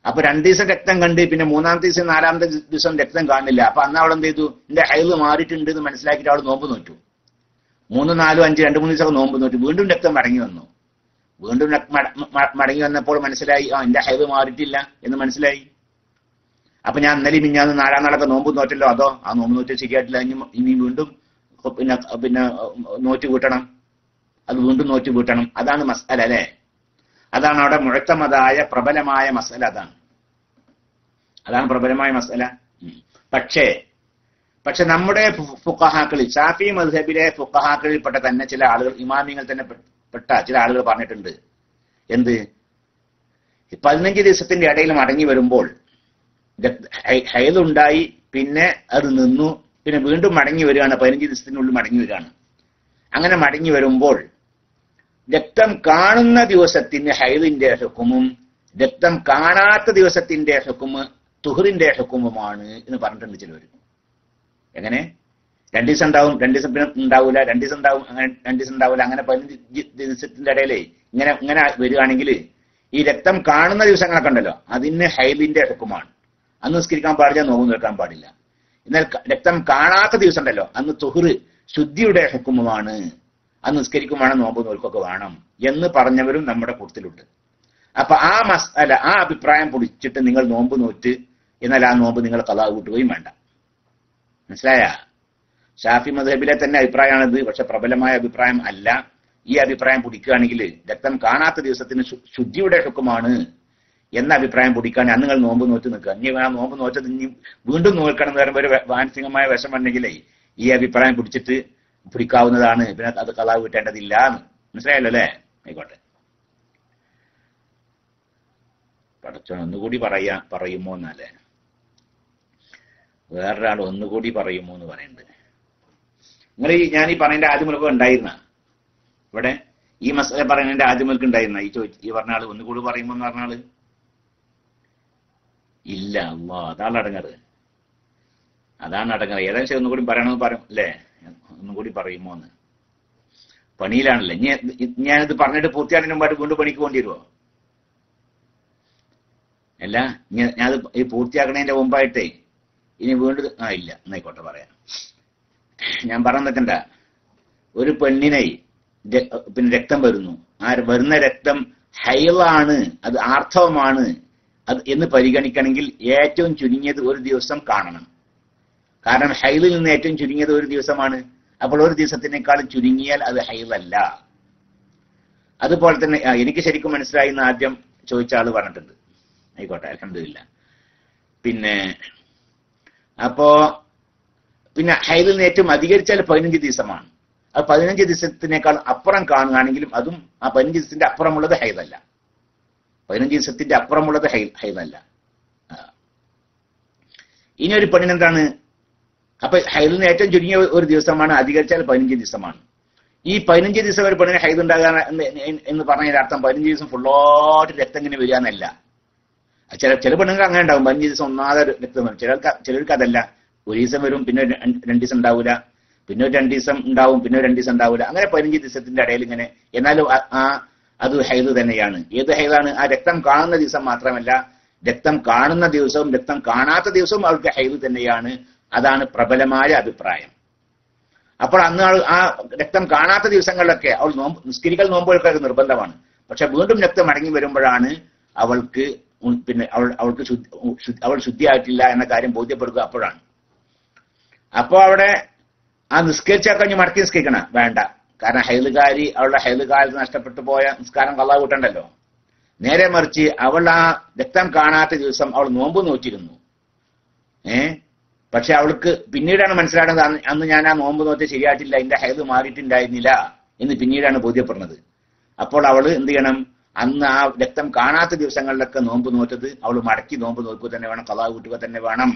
അപ്പൊ രണ്ടു ദിവസം രക്തം കണ്ട് പിന്നെ മൂന്നാമത്തെ ദിവസം നാലാമത്തെ ദിവസം രക്തം കാണില്ല അപ്പൊ അന്ന് അവൾ എന്ത് ചെയ്തു എന്റെ ഹൈല് മാറിയിട്ടുണ്ട് എന്ന് മനസ്സിലാക്കിയിട്ട് അവൾ നോമ്പ് നോറ്റു മൂന്ന് നാലും അഞ്ച് രണ്ട് മൂന്ന് ദിവസം നോമ്പ് നോറ്റു വീണ്ടും രക്തം മടങ്ങി വന്നു വീണ്ടും രക്- മട- മ- മടങ്ങി വന്നപ്പോൾ മനസ്സിലായി ആ എന്റെ ഹൈല് മാറിയിട്ടില്ല എന്ന് മനസ്സിലായി അപ്പൊ ഞാൻ ഇന്നലെ മിഞ്ഞാന്ന് നാലാം നാളൊക്കെ നോമ്പ് നോറ്റല്ലോ അതോ ആ നോമ്പ് നോറ്റ് ശരിയായിട്ടില്ല ഇനി ഇനി വീണ്ടും പിന്നെ പിന്നെ നോറ്റ് വീട്ടണം അത് വീണ്ടും നോറ്റ് വീട്ടണം അതാണ് മസാല അല്ലെ അതാണ് അവിടെ മുഴത്തമതായ പ്രബലമായ മസാല അതാണ് അതാണ് പ്രബലമായ മസാല ഉം. പക്ഷേ പക്ഷെ നമ്മുടെ ഫു- ഫുഖഹാക്കളിൽ ഷാഫി മദ്ഹബിലെ ഫുഖഹാക്കളിൽപ്പെട്ട തന്നെ ചില ആളുകൾ ഇമാമിങ്ങൾ തന്നെ പെ- പെട്ട ചില ആളുകൾ പറഞ്ഞിട്ടുണ്ട് എന്ത് ഈ പതിനഞ്ച് ദിവസത്തിന്റെ ഇടയിൽ മടങ്ങി വരുമ്പോൾ രക്ത- ഹൈ- ഹൈലുണ്ടായി പിന്നെ അത് നിന്നു പിന്നെ വീണ്ടും മടങ്ങി വരികയാണ് പതിനഞ്ച് ദിവസത്തിനുള്ളിൽ മടങ്ങി വരികയാണ് അങ്ങനെ മടങ്ങി വരുമ്പോൾ രക്തം കാണുന്ന ദിവസത്തിന് ഹൈദിന്റെ ഹുക്കുമും രക്തം കാണാത്ത ദിവസത്തിന്റെ ഹുക്കുമ് തുഹറിന്റെ ഹുക്കുമുമാണ് എന്ന് പറഞ്ഞിട്ടുണ്ട് ചിലവർ എങ്ങനെ രണ്ടു ദിവസം ഉണ്ടാവും രണ്ടു ദിവസം പിന്നെ ഉണ്ടാവൂല രണ്ടു ദിവസം ഉണ്ടാവും അങ്ങനെ രണ്ടു ദിവസം ഉണ്ടാവൂല അങ്ങനെ പതിനഞ്ച് ജി- ദിവസത്തിന്റെ ഇടയിലേ ഇങ്ങനെ ഇങ്ങനെ വരികയാണെങ്കിൽ ഈ രക്തം കാണുന്ന ദിവസങ്ങളൊക്കെ ഉണ്ടല്ലോ അതിന് ഹൈദിന്റെ ഹുക്കുമാണ് അന്ന് നിസ്കരിക്കാൻ പാടില്ല നോമ്പ് നിൽക്കാൻ പാടില്ല എന്നാൽ ക- രക്തം കാണാത്ത ദിവസം ഉണ്ടല്ലോ അന്ന് തുഹറ് ശുദ്ധിയുടെ ഹുക്കുമുമാണ് അന്ന് നിസ്കരിക്കും വേണം നോമ്പ് നോൽക്കൊക്കെ വേണം എന്ന് പറഞ്ഞവരും നമ്മുടെ കൂട്ടത്തിലുണ്ട് അപ്പൊ ആ മസാല ആ അഭിപ്രായം പൊടിച്ചിട്ട് നിങ്ങൾ നോമ്പ് നോറ്റ് എന്നാൽ ആ നോമ്പ് നിങ്ങൾ കലാ കൂട്ടുകയും വേണ്ട മനസ്സിലായ ഷാഫി മദഹബിലെ തന്നെ അഭിപ്രായമാണിത് പക്ഷെ പ്രബലമായ അഭിപ്രായം അല്ല ഈ അഭിപ്രായം പിടിക്കുകയാണെങ്കിൽ രക്തം കാണാത്ത ദിവസത്തിന് ശു- ശുദ്ധിയുടെ ഹുക്കുമാണ് എന്ന അഭിപ്രായം പിടിക്കാൻ അന്ന് നിങ്ങൾ നോമ്പ് നോറ്റ് നിൽക്കുക ഇനി ആ നോമ്പ് നോറ്റത് ഇനി വീണ്ടും നോക്കണം എന്ന് പറയുമ്പോൾ ഒരു വ- മാനസികമായ വിഷം ഉണ്ടെങ്കിലേ ഈ അഭിപ്രായം പിടിച്ചിട്ട് പിടിക്കാവുന്നതാണ് പിന്നെ അത് കലാ വീട്ടേണ്ടതില്ല എന്ന് മനസ്സിലായല്ലോ അല്ലേ ആയിക്കോട്ടെ പടച്ചോൻ ഒന്നുകൂടി പറയാ പറയുമോ എന്നല്ലേ വേറൊരാൾ ഒന്നുകൂടി പറയുമോ എന്ന് പറയുന്നുണ്ട് നിങ്ങൾ ഈ ഞാൻ ഈ പറയുന്ന ആദ്യം മുലക്കം ഉണ്ടായിരുന്ന ഇവിടെ ഈ മസാല പറയുന്നതിന്റെ ആദ്യം മുലക്ക് ഉണ്ടായിരുന്ന ഈ ചോദിച്ചു ഈ പറഞ്ഞ ആള് ഒന്നുകൂടി പറയുമോ എന്ന് പറഞ്ഞ ആള് ഇല്ല അള്ളാ അതാണ് അടങ്ങറ് അതാണ് അടങ്ങറ് ഏകദേശം ഒന്നുകൂടി പറയണമെന്ന് പറയും അല്ലേ ഒന്നുകൂടി പറയുമോ എന്ന് പണിയിലാണല്ലേ ഇനി ഞാനിത് പറഞ്ഞിട്ട് പൂർത്തിയാകുന്നതിന് മുമ്പായിട്ട് വീണ്ടും പണിക്ക് പോകേണ്ടി വരുമോ അല്ല ഞാൻ ഞാനത് ഈ പൂർത്തിയാക്കണതിന്റെ മുമ്പായിട്ടേ ഇനി വീണ്ടും ആ ഇല്ല എന്നായിക്കോട്ടെ പറയാം ഞാൻ പറഞ്ഞിട്ടണ്ട ഒരു പെണ്ണിനെ ര- പിന്നെ രക്തം വരുന്നു ആ വരുന്ന രക്തം ഹൈളാണ് അത് ആർത്തവമാണ് അത് എന്ന് പരിഗണിക്കണമെങ്കിൽ ഏറ്റവും ചുരുങ്ങിയത് ഒരു ദിവസം കാണണം കാരണം ഹൈലിൽ നിന്ന് ഏറ്റവും ചുരുങ്ങിയത് ഒരു ദിവസമാണ് അപ്പോൾ ഒരു ദിവസത്തിനേക്കാളും ചുരുങ്ങിയാൽ അത് ഹൈലല്ല അതുപോലെ തന്നെ ആ, എനിക്ക് ശരിക്കും മനസ്സിലായി എന്ന് ആദ്യം ചോദിച്ച ആള് പറഞ്ഞിട്ടുണ്ട് ആയിക്കോട്ടെ അലഹമില്ല പിന്നെ അപ്പോ പിന്നെ ഹൈദിൽ നിന്ന് ഏറ്റവും അധികരിച്ചാൽ പതിനഞ്ച് ദിവസമാണ് അത് പതിനഞ്ച് ദിവസത്തിനേക്കാൾ അപ്പുറം കാണുകയാണെങ്കിലും അതും ആ പതിനഞ്ച് ദിവസത്തിന്റെ അപ്പുറമുള്ളത് ഹൈദല്ല പതിനഞ്ച് ദിവസത്തിന്റെ അപ്പുറമുള്ളത് ഹൈ ഹൈദല്ല ആ. ഇനി ഒരു പെണ്ണിനെന്താണ് അപ്പൊ ഹൈദിൽ നിന്ന് ഏറ്റവും ചുരുങ്ങിയ ഒരു ദിവസമാണ് അധികരിച്ചാൽ പതിനഞ്ച് ദിവസമാണ് ഈ പതിനഞ്ച് ദിവസം ഒരു പെണ്ണിന് ഹൈദ് ഉണ്ടാകാൻ എന്ന് എന്ന് പറഞ്ഞതിന്റെ അർത്ഥം പതിനഞ്ച് ദിവസം ഫുള്ളോട്ട് രക്തം ഇങ്ങനെ വരിക എന്നല്ല ചില ചില പെണ്ണുങ്ങൾ അങ്ങനെ ഉണ്ടാവും പതിനഞ്ച് ദിവസം ഒന്നാതെ രക്തം വരും ചിലർക്ക് ചിലർക്ക് അതല്ല ഒരു ദിവസം വരും പിന്നെ ഒരു രണ്ട് രണ്ട് ദിവസം ഉണ്ടാവില്ല പിന്നെ ഒരു രണ്ട് ദിവസം ഉണ്ടാവും പിന്നെ ഒരു രണ്ട് ദിവസം ഉണ്ടാവില്ല അങ്ങനെ പതിനഞ്ച് ദിവസത്തിന്റെ ഇടയിൽ ഇങ്ങനെ എന്നാലും ആ- ആ അത് ഹൈദ് തന്നെയാണ് ഏത് ഹൈദാണ് ആ രക്തം കാണുന്ന ദിവസം മാത്രമല്ല രക്തം കാണുന്ന ദിവസവും രക്തം കാണാത്ത ദിവസവും അവൾക്ക് ഹൈദ് തന്നെയാണ് അതാണ് പ്രബലമായ അഭിപ്രായം അപ്പോൾ അന്ന് അവൾ ആ രക്തം കാണാത്ത ദിവസങ്ങളിലൊക്കെ അവൾ നോമ്പ് നിസ്കരിക്കൽ നോമ്പുകൾക്ക് അത് നിർബന്ധമാണ് പക്ഷെ വീണ്ടും രക്തം മടങ്ങി വരുമ്പോഴാണ് അവൾക്ക് ഉം പിന്നെ അവൾ അവൾക്ക് ശുദ്ധ ശുദ്ധ- അവൾ ശുദ്ധിയായിട്ടില്ല എന്ന കാര്യം ബോധ്യപ്പെടുക അപ്പോഴാണ് അപ്പോ അവിടെ ആ നിസ്കരിച്ചാൽ കഴിഞ്ഞ് മടക്കി നിസ്കരിക്കണം വേണ്ട കാരണം ഹൈലുകാരി അവളുടെ ഹൈലുകാലത്ത് നഷ്ടപ്പെട്ടു പോയ നിസ്കാരം കള്ളാ കൂട്ടണ്ടല്ലോ നേരെ മറിച്ച് അവൾ ആ രക്തം കാണാത്ത ദിവസം അവൾ നോമ്പ് നോറ്റിരുന്നു ഏ പക്ഷെ അവൾക്ക് പിന്നീടാണ് മനസ്സിലാകുന്നത് അന്ന് അന്ന് ഞാൻ ആ നോമ്പ് നോറ്റ് ശരിയായിട്ടില്ല എന്റെ ഹൈദ് മാറിയിട്ടുണ്ടായിരുന്നില്ല എന്ന് പിന്നീടാണ് ബോധ്യപ്പെടുന്നത് അപ്പോൾ അവൾ എന്ത് ചെയ്യണം അന്ന് ആ രക്തം കാണാത്ത ദിവസങ്ങളിലൊക്കെ നോമ്പ് നോറ്റത് അവൾ മടക്കി നോമ്പ് നോക്കുക തന്നെ വേണം കഥാ കൂട്ടുക തന്നെ വേണം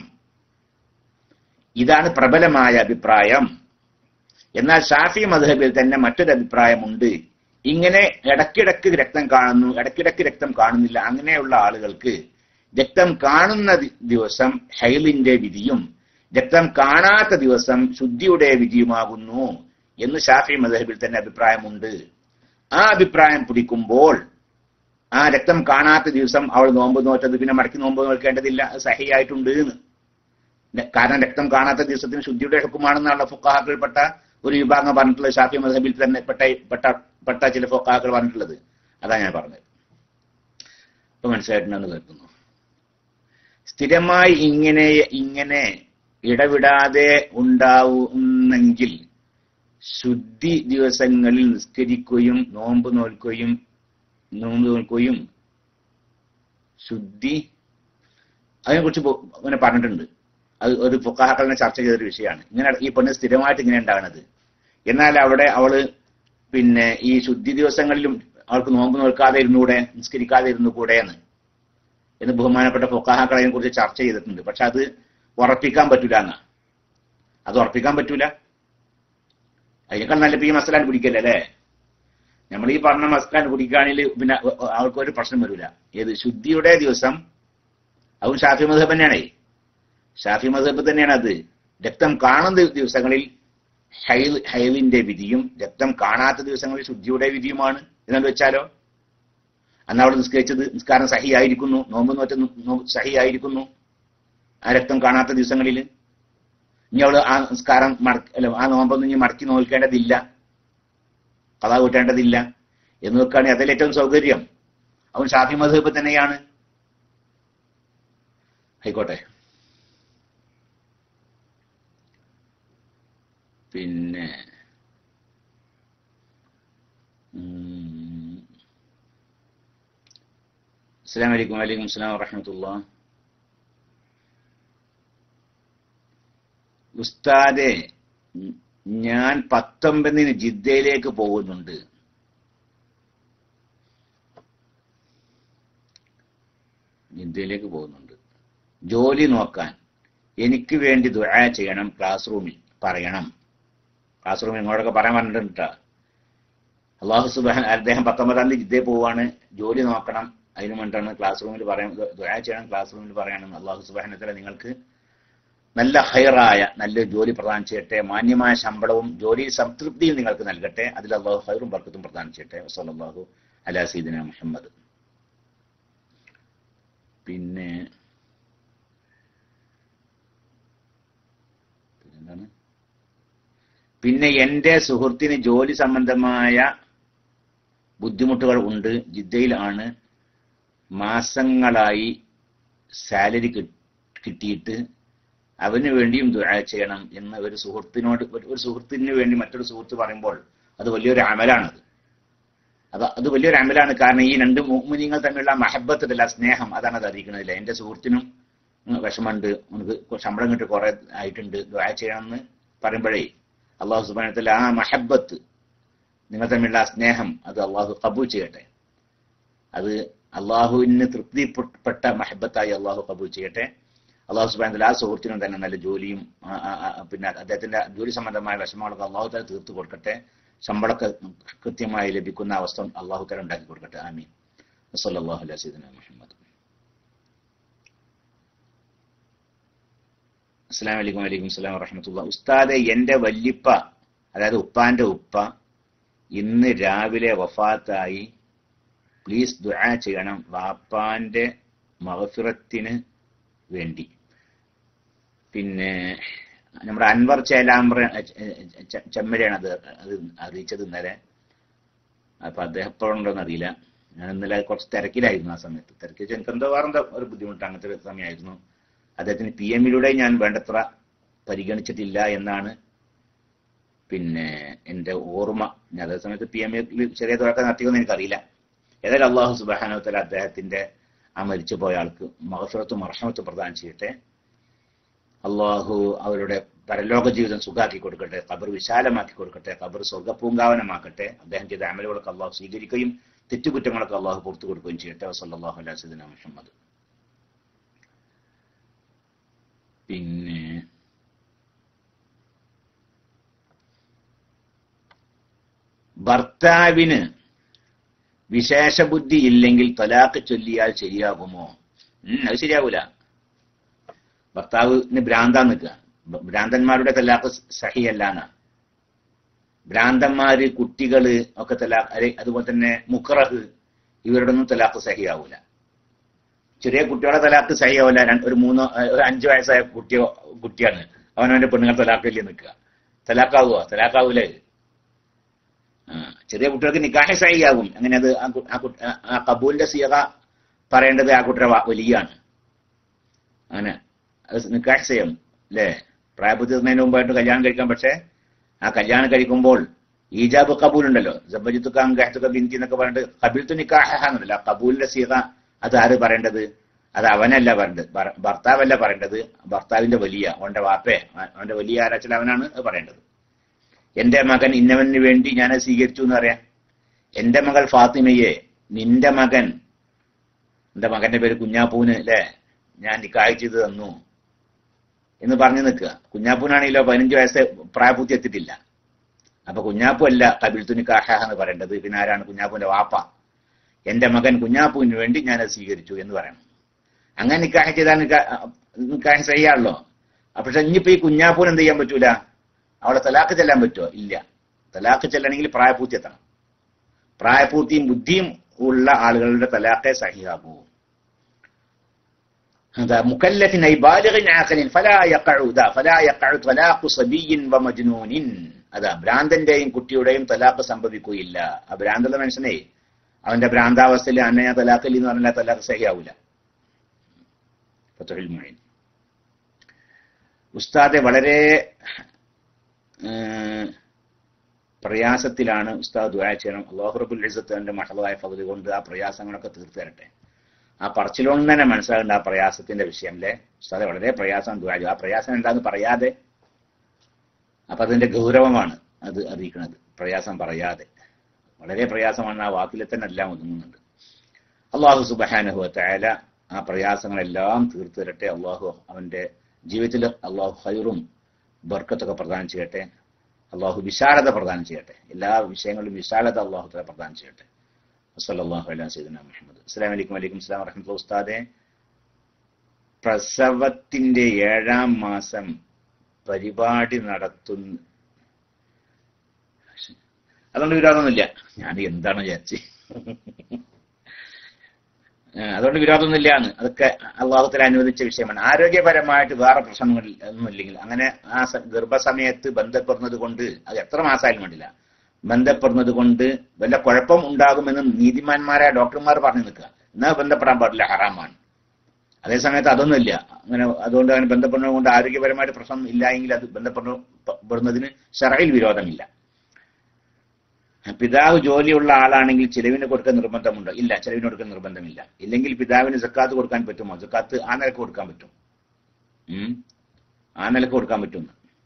ഇതാണ് പ്രബലമായ അഭിപ്രായം എന്നാൽ ഷാഫി മധുഹബിൽ തന്നെ മറ്റൊരു അഭിപ്രായമുണ്ട് ഇങ്ങനെ ഇടയ്ക്കിടയ്ക്ക് രക്തം കാണുന്നു ഇടയ്ക്കിടയ്ക്ക് രക്തം കാണുന്നില്ല അങ്ങനെയുള്ള ആളുകൾക്ക് രക്തം കാണുന്ന ദി- ദിവസം ഹൈലിന്റെ വിധിയും രക്തം കാണാത്ത ദിവസം ശുദ്ധിയുടെ വിധിയുമാകുന്നു എന്ന് ഷാഫി മധുഹബിൽ തന്നെ അഭിപ്രായമുണ്ട് ആ അഭിപ്രായം പിടിക്കുമ്പോൾ ആ രക്തം കാണാത്ത ദിവസം അവൾ നോമ്പ് നോറ്റത് പിന്നെ മടക്കി നോമ്പ് നോക്കേണ്ടതില്ല അത് സഹിയായിട്ടുണ്ട് എന്ന് ര- കാരണം രക്തം കാണാത്ത ദിവസത്തിന് ശുദ്ധിയുടെ ഹുക്കുമാണെന്നുള്ള ഫുക്കാഹക്കൾപ്പെട്ട ഒരു വിഭാഗം പറഞ്ഞിട്ടുള്ളത് ഷാഫി മദഹബിൽ തന്നെ പെട്ട പെട്ട പെട്ട ചില ഫുക്കാഹക്കൾ പറഞ്ഞിട്ടുള്ളത് അതാ ഞാൻ പറഞ്ഞത് ഇപ്പൊ മനസ്സിലായിട്ടുണ്ടെന്ന് കേൾക്കുന്നു സ്ഥിരമായി ഇങ്ങനെ ഇങ്ങനെ ഇടവിടാതെ ഉണ്ടാവുന്നെങ്കിൽ ശുദ്ധി ദിവസങ്ങളിൽ നിസ്കരിക്കുകയും നോമ്പ് നോൽക്കുകയും നോമ്പ് നോൽക്കുകയും ശുദ്ധി അതിനെക്കുറിച്ച് പൊ- അങ്ങനെ പറഞ്ഞിട്ടുണ്ട് അത് ഒരു ഫുക്കാഹക്കളിനെ ചർച്ച ചെയ്തൊരു വിഷയമാണ് ഇങ്ങനെ ഈ പെണ്ണ് സ്ഥിരമായിട്ട് ഇങ്ങനെ ഉണ്ടാകുന്നത് എന്നാൽ അവിടെ അവള് പിന്നെ ഈ ശുദ്ധി ദിവസങ്ങളിലും അവൾക്ക് നോമ്പ് നോൽക്കാതെ ഇരുന്നൂടെ നിസ്കരിക്കാതെ ഇരുന്നുകൂടെ എന്ന് എന്ന് ബഹുമാനപ്പെട്ട ഫുക്കാഹക്കൾ അതിനെ കുറിച്ച് ചർച്ച ചെയ്തിട്ടുണ്ട് പക്ഷെ അത് ഉറപ്പിക്കാൻ പറ്റൂല എന്നാ അത് ഉറപ്പിക്കാൻ പറ്റൂല അതിനേക്കാൾ നല്ല ഇപ്പൊ ഈ മസലാൻ പിടിക്കല്ലേ അല്ലേ നമ്മൾ ഈ പറഞ്ഞ മസ്കാൻ കുടിക്കുകയാണെങ്കിൽ പിന്നെ അവർക്ക് ഒരു പ്രശ്നം വരില്ല ഏത് ശുദ്ധിയുടെ ദിവസം അതും ഷാഫി മധബ് തന്നെയാണേ ഷാഫി മധബ് തന്നെയാണ് അത് രക്തം കാണുന്ന ദിവസങ്ങളിൽ ഹൈൽ ഹൈലിന്റെ വിധിയും രക്തം കാണാത്ത ദിവസങ്ങളിൽ ശുദ്ധിയുടെ വിധിയുമാണ് എന്നു വെച്ചാലോ അന്ന് അവിടെ നിസ്കരിച്ചത് നിസ്കാരം സഹിയായിരിക്കുന്നു നോമ്പ് നോറ്റ നോ- സഹിയായിരിക്കുന്നു ആ രക്തം കാണാത്ത ദിവസങ്ങളിൽ ഇനി അവള് ആ നിസ്കാരം മട- അല്ല ആ നോമ്പൊന്നും ഇനി മടക്കി നോക്കേണ്ടതില്ല കഥ കൂട്ടേണ്ടതില്ല എന്ന് നോക്കുകയാണെങ്കിൽ അതല്ലേ ഏറ്റവും സൗകര്യം അവൻ ഷാഫി മധുബ് തന്നെയാണ് ആയിക്കോട്ടെ പിന്നെ ഉം. അസ്സലാമു അലൈക്കും വലൈക്കും അസ്സലാം വറഹമത്തുള്ള ഉസ്താദെ ഉം, ഞാൻ പത്തൊമ്പതിന് ജിദ്ദയിലേക്ക് പോകുന്നുണ്ട് ജിദ്ദയിലേക്ക് പോകുന്നുണ്ട് ജോലി നോക്കാൻ എനിക്ക് വേണ്ടി ദുആ ചെയ്യണം ക്ലാസ് റൂമിൽ പറയണം ക്ലാസ് റൂമിൽ നിങ്ങളോടൊക്കെ പറയാൻ പറഞ്ഞിട്ടുണ്ട് ട്ടാ. അള്ളാഹു സുബാൻ അദ്ദേഹം പത്തൊമ്പതാം തീയതി ജിദ്ദയിൽ പോവാണ് ജോലി നോക്കണം അതിനു വേണ്ടിയാണ് ക്ലാസ് റൂമിൽ പറയാൻ ദുആ ചെയ്യണം ക്ലാസ് റൂമിൽ പറയണം അള്ളാഹു സുബാനത്തിലെ നിങ്ങൾക്ക് നല്ല ഹൈറായ നല്ല ജോലി പ്രദാനം ചെയ്യട്ടെ മാന്യമായ ശമ്പളവും ജോലി സംതൃപ്തിയും നിങ്ങൾക്ക് നൽകട്ടെ അതിൽ അള്ളാഹു ഹൈറും ബർക്കത്തും പ്രദാനം ചെയ്യട്ടെ വസല്ലാഹു അലാ സീദിന മുഹമ്മദ് പിന്നെ പിന്നെന്താണ് പിന്നെ എന്റെ സുഹൃത്തിന് ജോലി സംബന്ധമായ ബുദ്ധിമുട്ടുകൾ ഉണ്ട് ജിദ്ദയിലാണ് മാസങ്ങളായി സാലറി കിട്ടിയിട്ട് അവന് വേണ്ടിയും ദുആ ചെയ്യണം എന്ന് ഒരു സുഹൃത്തിനോട് ഒരു ഒരു സുഹൃത്തിന് വേണ്ടി മറ്റൊരു സുഹൃത്ത് പറയുമ്പോൾ അത് വലിയൊരു അമലാണത് അത് അത് വലിയൊരു അമലാണ് കാരണം ഈ രണ്ട് മുഅ്മിനീങ്ങൾ തമ്മിലുള്ള മഹബത്തില്ല സ്നേഹം അതാണ് അത് അറിയിക്കുന്നതില്ല എന്റെ സുഹൃത്തിനും ഉം, വിഷമമുണ്ട് നമുക്ക് ശമ്പളം കിട്ടി കുറെ ആയിട്ടുണ്ട് ദുആ ചെയ്യണമെന്ന് പറയുമ്പോഴേ അള്ളാഹു സുബാനത്തില്ല ആ മഹബത്ത് നിങ്ങൾ തമ്മിലുള്ള ആ സ്നേഹം അത് അള്ളാഹു കബൂൽ ചെയ്യട്ടെ അത് അള്ളാഹുവിന് തൃപ്തിപ്പെട്ട മഹബത്തായി അള്ളാഹു കബൂൽ ചെയ്യട്ടെ അള്ളാഹു സുബാനത്തിൽ ആ സുഹൃത്തിനും തന്നെ നല്ല ജോലിയും ആ, ആ, ആ, പിന്നെ അദ്ദേഹത്തിന്റെ ജോലി സംബന്ധമായ വിഷമങ്ങളൊക്കെ അള്ളാഹു തല തീർത്തു കൊടുക്കട്ടെ ശമ്പളമൊക്കെ കൃത്യമായി ലഭിക്കുന്ന അവസ്ഥ അള്ളാഹു തല ഉണ്ടാക്കി കൊടുക്കട്ടെ ആമീൻ വസല്ലല്ലാഹു അലാ സയ്യിദിനാ മുഹമ്മദ് അസ്സലാം വലൈക്കും വലൈക്കും സ്ലാം വറഹമത്തുള്ള ഉസ്താദെ എന്റെ വല്യപ്പ അതായത് ഉപ്പാന്റെ ഉപ്പ ഇന്ന് രാവിലെ വഫാത്തായി പ്ലീസ് ദുആ ചെയ്യണം വാപ്പാന്റെ മഹഫിറത്തിന് വേണ്ടി പിന്നെ നമ്മുടെ അൻവർ ചേലാമ്പ്ര ചെമ്മരയാണ് അത് അത് അറിയിച്ചത് ഇന്നലെ അപ്പൊ അദ്ദേഹം എപ്പോഴുണ്ടോന്ന് അറിയില്ല ഞാൻ ഇന്നലെ കുറച്ച് തിരക്കിലായിരുന്നു ആ സമയത്ത് തിരക്കി വെച്ചാൽ എനിക്ക് എന്തോ വേറെന്തോ ഒരു ബുദ്ധിമുട്ട് അങ്ങനത്തെ ഒരു സമയമായിരുന്നു അദ്ദേഹത്തിന് പി എമ്മിലൂടെ ഞാൻ വേണ്ടത്ര പരിഗണിച്ചിട്ടില്ല എന്നാണ് പിന്നെ എന്റെ ഓർമ്മ ഞാൻ അതേ സമയത്ത് പി എം ചെറിയ തുറക്കം നടത്തിയെന്ന് എനിക്കറിയില്ല ഏതായാലും അള്ളാഹു സുബാനോത്തല അദ്ദേഹത്തിന്റെ ആ മരിച്ചു പോയ ആൾക്ക് മഹഫറത്തും അർഹമത്തും പ്രദാനം ചെയ്യട്ടെ അള്ളാഹു അവരുടെ പരലോക ജീവിതം സുഖാക്കി കൊടുക്കട്ടെ ഖബർ വിശാലമാക്കി കൊടുക്കട്ടെ ഖബർ സ്വർഗപൂങ്കാവനമാക്കട്ടെ അദ്ദേഹം ചെയ്ത അമലുകളൊക്കെ അള്ളാഹു സ്വീകരിക്കുകയും തെറ്റുകുറ്റങ്ങളൊക്കെ അള്ളാഹു പുറത്തു കൊടുക്കുകയും ചെയ്യട്ടെ വസല്ലാഹു അലൈഹി മുഹമ്മദ് പിന്നെ ഭർത്താവിന് വിശേഷ ബുദ്ധി ഇല്ലെങ്കിൽ തലാക്ക് ചൊല്ലിയാൽ ശരിയാകുമോ ഉം, അത് ശരിയാവൂല ഭർത്താവിന് ഭ്രാന്താൻ നിൽക്കുക ഭ്രാന്തന്മാരുടെ തലാക്ക് സഹിയല്ലാന്ന ഭ്രാന്തന്മാര് കുട്ടികള് ഒക്കെ തലാക്ക് അതെ അതുപോലെ തന്നെ മുക്കറഹ് ഇവരുടെ ഒന്നും തലാഖ് സഹിയാവൂല ചെറിയ കുട്ടികളെ തലാഖ് സഹിയാവൂല രണ്ട്- ഒരു മൂന്നോ ഏഹ്, ഒരു അഞ്ചു വയസ്സായ കുട്ടിയോ കുട്ടിയാണ് അവനവന്റെ പെണ്ണുങ്ങൾ തലാഖില്ലേ നിൽക്കുക തലാഖാവുക തലാഖാവൂലേ ആ, ചെറിയ കുട്ടികൾക്ക് നിക്കാഹ സഹിയാകും അങ്ങനെ അത് ആ കു- ആ കു- ആ- ആ കബൂലിന്റെ സീക പറയേണ്ടത് ആ കുട്ടിയുടെ വ- വലിയാണ് അങ്ങനെ അത് നിക്കാഹ് ചെയ്യും അല്ലേ പ്രായപൂർത്തി എത്തുന്നതിന് മുമ്പായിട്ട് കല്യാണം കഴിക്കാം പക്ഷേ ആ കല്യാണം കഴിക്കുമ്പോൾ ഈജാബ് കബൂൽ ഉണ്ടല്ലോ ജബജിത്തുക്ക ഗഹത്തുക്ക ബിന്തി എന്നൊക്കെ പറഞ്ഞിട്ട് കബിൽത്തു നിക്കാഹ എന്നല്ല കബൂലിന്റെ സീത അത് ആര് പറയേണ്ടത് അത് അവനല്ല പറയേണ്ടത് ഭർ- ഭർത്താവല്ല പറയേണ്ടത് ഭർത്താവിന്റെ വലിയ അവന്റെ വാപ്പേ അവന്റെ വലിയ ആരാച്ചാൽ അവനാണ് അത് പറയേണ്ടത് എന്റെ മകൻ ഇന്നവന് വേണ്ടി ഞാൻ അത് സ്വീകരിച്ചു എന്ന് പറയാം എന്റെ മകൾ ഫാത്തിമയെ നിന്റെ മകൻ എന്റെ മകന്റെ പേര് കുഞ്ഞാപ്പൂന് അല്ലേ ഞാൻ നിക്കാഹ് ചെയ്ത് തന്നു എന്ന് പറഞ്ഞു നിൽക്കുക കുഞ്ഞാപ്പൂനാണെങ്കിലോ പതിനഞ്ച് വയസ്സ് പ്രായപൂർത്തി എത്തിയിട്ടില്ല അപ്പൊ കുഞ്ഞാപ്പു അല്ല കബിൽത്തു നിക്കാഹ എന്ന് പറയേണ്ടത് പിന്നെ ആരാണ് കുഞ്ഞാപ്പുവിന്റെ വാപ്പ എന്റെ മകൻ കുഞ്ഞാപ്പുവിന് വേണ്ടി ഞാൻ അത് സ്വീകരിച്ചു എന്ന് പറയണം അങ്ങനെ നിക്കാഹ് ചെയ്താൽ നിക്കാ- നിക്കാഹ് ചെയ്യാണല്ലോ പക്ഷെ ഇനിയിപ്പോ ഈ കുഞ്ഞാപ്പൂന് എന്ത് ചെയ്യാൻ പറ്റൂല അവളെ തലാക്ക് ചെല്ലാൻ പറ്റുമോ ഇല്ല തലാക്ക് ചെല്ലണമെങ്കിൽ പ്രായപൂർത്തി എത്തണം പ്രായപൂർത്തിയും ബുദ്ധിയും ഉള്ള ആളുകളുടെ തലാഖെ സഹിയാകൂ هذا مكلف أي بالغ عاقل فلا يقع ذا فلا يقع طلاق صبي ومجنون അതാ ഭ്രാന്തന്റെയും കുട്ടിയുടെയും തലാഖ് സംഭവിക്കുകയില്ല ആ ഭ്രാന്തുള്ള മനുഷ്യനെ അവന്റെ ഭ്രാന്താവസ്ഥയിൽ അന്നെ ഞാൻ തലാഖില്ല എന്ന് പറഞ്ഞാൽ തലാഖ് സഹിയാവൂല ഫത്തുഹുൽ മുഈൻ ഉസ്താദെ വളരെ ഏഹ്, പ്രയാസത്തിലാണ് ഉസ്താദ് ദുആ ചെയ്യണം അള്ളാഹു റബ്ബുൽ ഇസ്സത്ത് എന്റെ മഹളായ ഫضل കൊണ്ട് ആ പ്രയാസങ്ങളൊക്കെ തീർത്തു തരട്ടെ ആ പറച്ചിലോണ്ട് തന്നെ മനസ്സിലാകേണ്ട ആ പ്രയാസത്തിന്റെ വിഷയം അല്ലേ ഉസ്താദെ വളരെ പ്രയാസം ദുആ ചെയ്യും. ആ പ്രയാസം എന്താന്ന് പറയാതെ അപ്പൊ അതിന്റെ ഗൗരവമാണ് അത് അറിയിക്കുന്നത് പ്രയാസം പറയാതെ വളരെ പ്രയാസമാണ് ആ വാക്കിലെ തന്നെ എല്ലാം ഒതുങ്ങുന്നുണ്ട് അള്ളാഹു സുബഹാനഹു തആല ആ പ്രയാസങ്ങളെല്ലാം തീർത്തു തരട്ടെ അള്ളാഹു അവന്റെ ജീവിതത്തിൽ അള്ളാഹു ഹൈറും ബർക്കത്തൊക്കെ പ്രദാനം ചെയ്യട്ടെ അള്ളാഹു വിശാലത പ്രദാനം ചെയ്യട്ടെ എല്ലാ വിഷയങ്ങളിലും വിശാലത അള്ളാഹു തആല പ്രദാനം ചെയ്യട്ടെ വസല്ലല്ലാഹു അലാ സയ്യിദിനാ മുഹമ്മദ് അസ്സലാമു അലൈക്കും വലൈക്കും അസ്സലാം വറഹ്മത്തുള്ളാഹി ഉസ്താദെ പ്രസവത്തിന്റെ ഏഴാം മാസം പരിപാടി നടത്തുന്ന അതുകൊണ്ട് വിരോധമൊന്നുമില്ല ഞാൻ എന്താണ് വിചാരിച്ച് ഏ, അതുകൊണ്ട് വിരോധമൊന്നുമില്ല എന്ന് അതൊക്കെ അള്ളാഹുത്തല അനുവദിച്ച വിഷയമാണ് ആരോഗ്യപരമായിട്ട് വേറെ പ്രശ്നങ്ങൾ ഒന്നുമില്ലെങ്കിൽ അങ്ങനെ ആ സ- ഗർഭസമയത്ത് ബന്ധപ്പെടുന്നത് കൊണ്ട് അത് എത്ര മാസമായാലും വേണ്ടില്ല ബന്ധപ്പെടുന്നത് കൊണ്ട് വല്ല കുഴപ്പം ഉണ്ടാകുമെന്ന് നീതിമാന്മാരായ ഡോക്ടർമാർ പറഞ്ഞു നിൽക്കുക എന്നാൽ ബന്ധപ്പെടാൻ പാടില്ല ഹറാമാണ് അതേ സമയത്ത് അതൊന്നുമില്ല അങ്ങനെ അതുകൊണ്ട് അങ്ങനെ ബന്ധപ്പെടുന്നത് കൊണ്ട് ആരോഗ്യപരമായിട്ട് പ്രശ്നം ഇല്ല എങ്കിൽ അത് ബന്ധപ്പെടുന്നതിന് ഷറയിൽ വിരോധമില്ല പിതാവ് ജോലിയുള്ള ആളാണെങ്കിൽ ചിലവിന് കൊടുക്കാൻ നിർബന്ധമുണ്ടോ ഇല്ല ചിലവിന് കൊടുക്കാൻ നിർബന്ധമില്ല ഇല്ലെങ്കിൽ പിതാവിന് സക്കാത്ത് കൊടുക്കാൻ പറ്റുമോ സക്കാത്ത് ആ നിലക്ക് കൊടുക്കാൻ പറ്റും ഉം. ആ നിലക്ക് കൊടുക്കാൻ പറ്റും